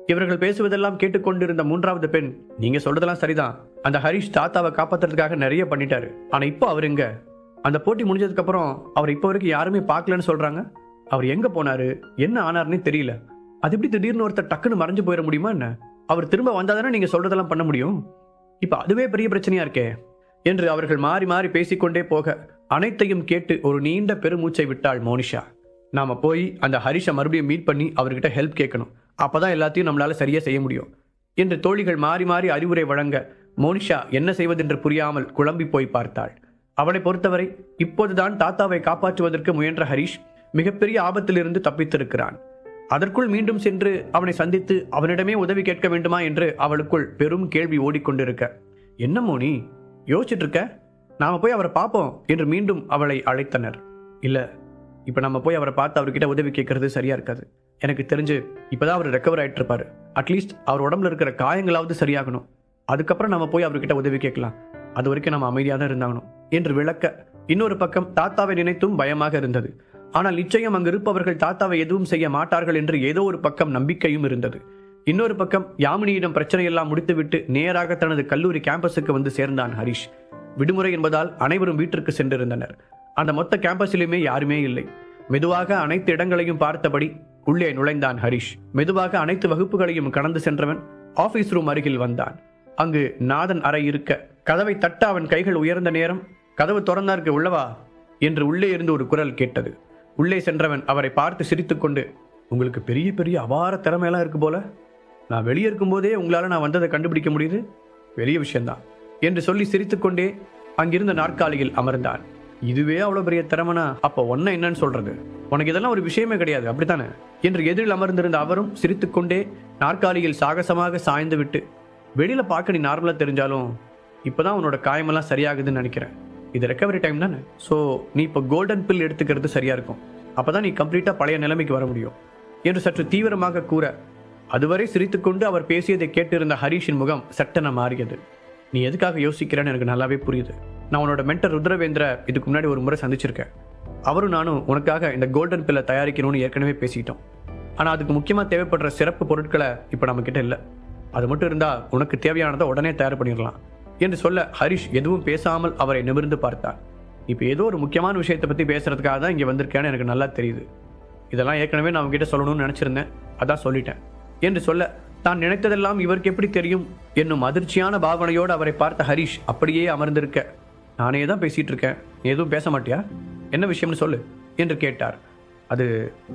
இவர்கள் பேசுவதெல்லாம் கேட்டுக்கொண்டிருந்த மூன்றாவது பெண் நீங்க சொல்றதெல்லாம் சரிதான் அந்த ஹரிஷ் தாத்தாவை காப்பாத்துறதுக்காக நிறைய பண்ணிட்டாரு ஆனா இப்போ அவர் எங்க அந்த போட்டி முடிஞ்சதுக்கு அப்புறம் அவர் இப்போ வரைக்கும் யாருமே பார்க்கலன்னு சொல்றாங்க அவர் எங்க போனாரு என்ன ஆனாருன்னே தெரியல அது எப்படி திடீர்னு ஒருத்தர் டக்குன்னு மறைஞ்சு போயிட முடியுமா என்ன அவர் திரும்ப வந்தாதானே நீங்க சொல்றதெல்லாம் பண்ண முடியும் இப்ப அதுவே பெரிய பிரச்சனையா இருக்கே என்று அவர்கள் மாறி மாறி பேசிக்கொண்டே போக அனைத்தையும் கேட்டு ஒரு நீண்ட பெருமூச்சை விட்டாள் மோனிஷா நாம போய் அந்த ஹரிஷை மறுபடியும் மீட் பண்ணி அவர்கிட்ட ஹெல்ப் கேட்கணும் அப்பதான் எல்லாத்தையும் நம்மளால சரியா செய்ய முடியும் என்று தோழிகள் மாறி மாறி அறிவுரை வழங்க மோனிஷா என்ன செய்வதென்று புரியாமல் குழம்பி போய் பார்த்தாள் அவனை பொறுத்தவரை இப்போதுதான் தாத்தாவை காப்பாற்றுவதற்கு முயன்ற ஹரிஷ் மிகப்பெரிய ஆபத்திலிருந்து தப்பித்திருக்கிறான் அதற்குள் மீண்டும் சென்று அவனை சந்தித்து அவனிடமே உதவி கேட்க வேண்டுமா என்று அவளுக்குள் பெரும் கேள்வி ஓடிக்கொண்டிருக்க என்ன மோனி யோசிச்சுட்டு இருக்க நாம போய் அவரை பார்ப்போம் என்று மீண்டும் அவளை அழைத்தனர் இல்ல இப்ப நம்ம போய் அவரை பார்த்து அவர்கிட்ட உதவி கேட்கறது சரியா இருக்காது எனக்கு தெரிஞ்சு இப்பதான் அவர் ரெக்கவர் ஆயிட்டு இருப்பாரு அட்லீஸ்ட் அவர் உடம்புல இருக்கிற காயங்களாவது சரியாகணும் அதுக்கப்புறம் நம்ம போய் அவர்கிட்ட உதவி கேட்கலாம் அது வரைக்கும் நம்ம அமைதியாக தான் இருந்தாகணும் என்று விளக்க இன்னொரு பக்கம் தாத்தாவை நினைத்தும் பயமாக இருந்தது ஆனால் நிச்சயம் அங்கு இருப்பவர்கள் தாத்தாவை எதுவும் செய்ய மாட்டார்கள் என்று ஏதோ ஒரு பக்கம் நம்பிக்கையும் இருந்தது இன்னொரு பக்கம் யாமினியிடம் பிரச்சனையெல்லாம் முடித்துவிட்டு நேராக தனது கல்லூரி கேம்பஸுக்கு வந்து சேர்ந்தான் ஹரிஷ் விடுமுறை என்பதால் அனைவரும் வீட்டிற்கு சென்றிருந்தனர் அந்த மொத்த கேம்பஸிலுமே யாருமே இல்லை மெதுவாக அனைத்து இடங்களையும் பார்த்தபடி உள்ளே நுழைந்தான் ஹரிஷ் மெதுவாக அனைத்து வகுப்புகளையும் கடந்து சென்றவன் ஆபீஸ் ரூம் அருகில் வந்தான் அங்கு நாதன் அறை இருக்க கதவை தட்ட அவன் கைகள் உயர்ந்த நேரம் கதவு திறந்தார்க்கு உள்ளவா என்று உள்ளே இருந்து ஒரு குரல் கேட்டது உள்ளே சென்றவன் அவரை பார்த்து சிரித்துக்கொண்டு உங்களுக்கு பெரிய பெரிய அபார திறமையெல்லாம் இருக்கு போல நான் வெளியே இருக்கும்போதே உங்களால நான் வந்ததை கண்டுபிடிக்க முடியுது பெரிய விஷயம்தான் என்று சொல்லி சிரித்துக்கொண்டே அங்கிருந்த நாற்காலியில் அமர்ந்தான் இதுவே அவ்வளவு பெரிய திறமனா அப்ப ஒன்ன என்னன்னு சொல்றது உனக்கு இதெல்லாம் ஒரு விஷயமே கிடையாது அப்படித்தானே என்று எதிரில் அமர்ந்திருந்த அவரும் சிரித்துக்கொண்டே நாற்காலியில் சாகசமாக சாய்ந்து விட்டு வெளியில பார்க்க நீ நார்மலா தெரிஞ்சாலும் இப்பதான் உன்னோட காயமெல்லாம் சரியாகுதுன்னு நினைக்கிறேன் இது ரெக்கவரி டைம் தானே ஸோ நீ இப்போ கோல்டன் பில் எடுத்துக்கிறது சரியா இருக்கும் அப்பதான் நீ கம்ப்ளீட்டா பழைய நிலைமைக்கு வர முடியும் என்று சற்று தீவிரமாக கூற அதுவரை சிரித்துக்கொண்டு அவர் பேசியதை கேட்டிருந்த ஹரீஷின் முகம் சட்டென மாறியது நீ எதுக்காக யோசிக்கிறேன்னு எனக்கு நல்லாவே புரியுது நான் உன்னோட மென்டர் ருத்ரவேந்திர இதுக்கு முன்னாடி ஒரு முறை சந்திச்சிருக்கேன் அவரும் நானும் உனக்காக இந்த கோல்டன் பில்லை தயாரிக்கணும்னு ஏற்கனவே பேசிக்கிட்டோம் ஆனால் அதுக்கு முக்கியமாக தேவைப்படுற சிறப்பு பொருட்களை இப்போ நம்ம கிட்ட இல்லை அது மட்டும் இருந்தால் உனக்கு தேவையானதை உடனே தயார் பண்ணிடலாம் என்று சொல்ல ஹரிஷ் எதுவும் பேசாமல் அவரை நிமிர்ந்து பார்த்தார் இப்போ ஏதோ ஒரு முக்கியமான விஷயத்தை பற்றி பேசுறதுக்காக தான் இங்கே வந்திருக்கேன்னு எனக்கு நல்லா தெரியுது இதெல்லாம் ஏற்கனவே நான் உங்ககிட்ட சொல்லணும்னு நினச்சிருந்தேன் அதான் சொல்லிட்டேன் என்று சொல்ல தான் நினைத்ததெல்லாம் இவருக்கு எப்படி தெரியும் என்னும் அதிர்ச்சியான பாவனையோடு அவரை பார்த்த ஹரிஷ் அப்படியே அமர்ந்திருக்க நானே தான் பேசிட்டு இருக்கேன் நீ எதுவும் பேச மாட்டியா என்ன விஷயம்னு சொல்லு என்று கேட்டார் அது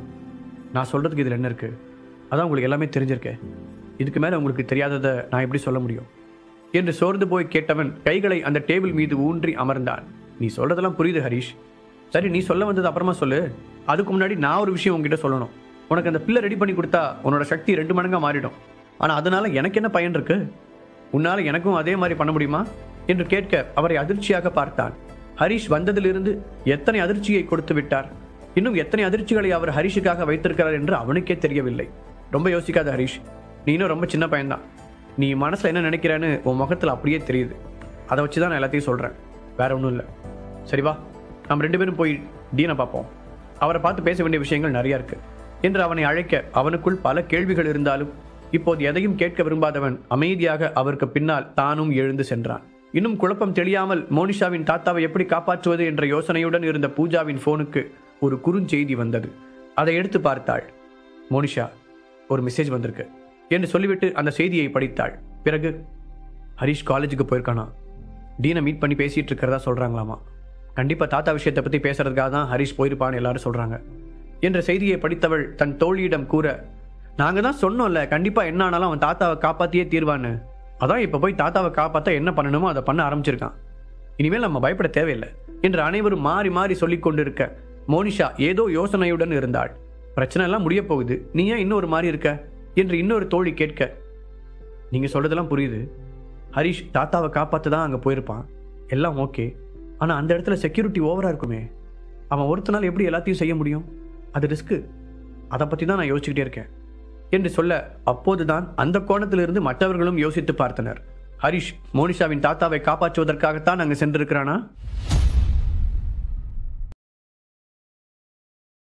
நான் சொல்றதுக்கு இதில் என்ன இருக்கு அதான் உங்களுக்கு எல்லாமே தெரிஞ்சிருக்கேன் இதுக்கு மேலே உங்களுக்கு தெரியாததை நான் எப்படி சொல்ல முடியும் என்று சோர்ந்து போய் கேட்டவன் கைகளை அந்த டேபிள் மீது ஊன்றி அமர்ந்தான் நீ சொல்றதெல்லாம் புரியுது ஹரிஷ் சரி நீ சொல்ல வந்தது அப்புறமா சொல்லு அதுக்கு முன்னாடி நான் ஒரு விஷயம் உங்ககிட்ட சொல்லணும் உனக்கு அந்த பிள்ளை ரெடி பண்ணி கொடுத்தா உன்னோட சக்தி ரெண்டு மடங்கா மாறிடும் ஆனா அதனால எனக்கு என்ன பயன் இருக்கு உன்னால எனக்கும் அதே மாதிரி பண்ண முடியுமா என்று கேட்க அவரை அதிர்ச்சியாக பார்த்தான் ஹரிஷ் வந்ததிலிருந்து எத்தனை அதிர்ச்சியை கொடுத்து விட்டார் இன்னும் எத்தனை அதிர்ச்சிகளை அவர் ஹரிஷுக்காக வைத்திருக்கிறார் என்று அவனுக்கே தெரியவில்லை ரொம்ப யோசிக்காத ஹரிஷ் நீ இன்னும் ரொம்ப சின்ன பையன்தான் நீ மனசுல என்ன நினைக்கிறேன்னு உன் முகத்துல அப்படியே தெரியுது அதை வச்சு தான் நான் எல்லாத்தையும் சொல்றேன் வேற ஒன்றும் இல்லை சரி வா நம்ம ரெண்டு பேரும் போய் டீனை பார்ப்போம் அவரை பார்த்து பேச வேண்டிய விஷயங்கள் நிறைய இருக்கு என்று அவனை அழைக்க அவனுக்குள் பல கேள்விகள் இருந்தாலும் இப்போது எதையும் கேட்க விரும்பாதவன் அமைதியாக அவருக்கு பின்னால் தானும் எழுந்து சென்றான் இன்னும் குழப்பம் தெளியாமல் மோனிஷாவின் தாத்தாவை எப்படி காப்பாற்றுவது என்ற யோசனையுடன் இருந்த பூஜாவின் போனுக்கு ஒரு குறுஞ்செய்தி வந்தது அதை எடுத்து பார்த்தாள் மோனிஷா ஒரு மெசேஜ் வந்திருக்கு என்று சொல்லிவிட்டு அந்த செய்தியை படித்தாள் பிறகு ஹரிஷ் காலேஜுக்கு போயிருக்கானா டீனை மீட் பண்ணி பேசிட்டு இருக்கிறதா சொல்றாங்களாமா கண்டிப்பா தாத்தா விஷயத்தை பத்தி பேசுறதுக்காக தான் ஹரிஷ் போயிருப்பான்னு எல்லாரும் சொல்றாங்க என்ற செய்தியை படித்தவள் தன் தோழியிடம் கூற நாங்க தான் சொன்னோம்ல கண்டிப்பா என்ன ஆனாலும் அவன் தாத்தாவை காப்பாத்தியே தீர்வான்னு அதான் இப்ப போய் தாத்தாவை காப்பாத்த என்ன பண்ணணுமோ அதை பண்ண ஆரம்பிச்சிருக்கான் இனிமேல் நம்ம பயப்பட தேவையில்லை என்று அனைவரும் மாறி மாறி சொல்லிக் கொண்டிருக்க மோனிஷா ஏதோ யோசனையுடன் இருந்தாள் பிரச்சனை எல்லாம் முடிய போகுது நீ ஏன் இன்னொரு மாதிரி இருக்க என்று இன்னொரு தோழி கேட்க நீங்க சொல்றதெல்லாம் புரியுது ஹரிஷ் தாத்தாவை காப்பாற்ற தான் அங்கே போயிருப்பான் எல்லாம் ஓகே ஆனால் அந்த இடத்துல செக்யூரிட்டி ஓவராக இருக்குமே அவன் ஒருத்தனால் எப்படி எல்லாத்தையும் செய்ய முடியும் அது ரிஸ்க்கு அதை பற்றி தான் நான் யோசிச்சுக்கிட்டே இருக்கேன் என்று சொல்ல அப்போதுதான் அந்த கோணத்திலிருந்து மற்றவர்களும் யோசித்து பார்த்தனர் ஹரிஷ் மோனிஷாவின் தாத்தாவை காப்பாற்றுவதற்காகத்தான் அங்கு சென்றிருக்கிறானா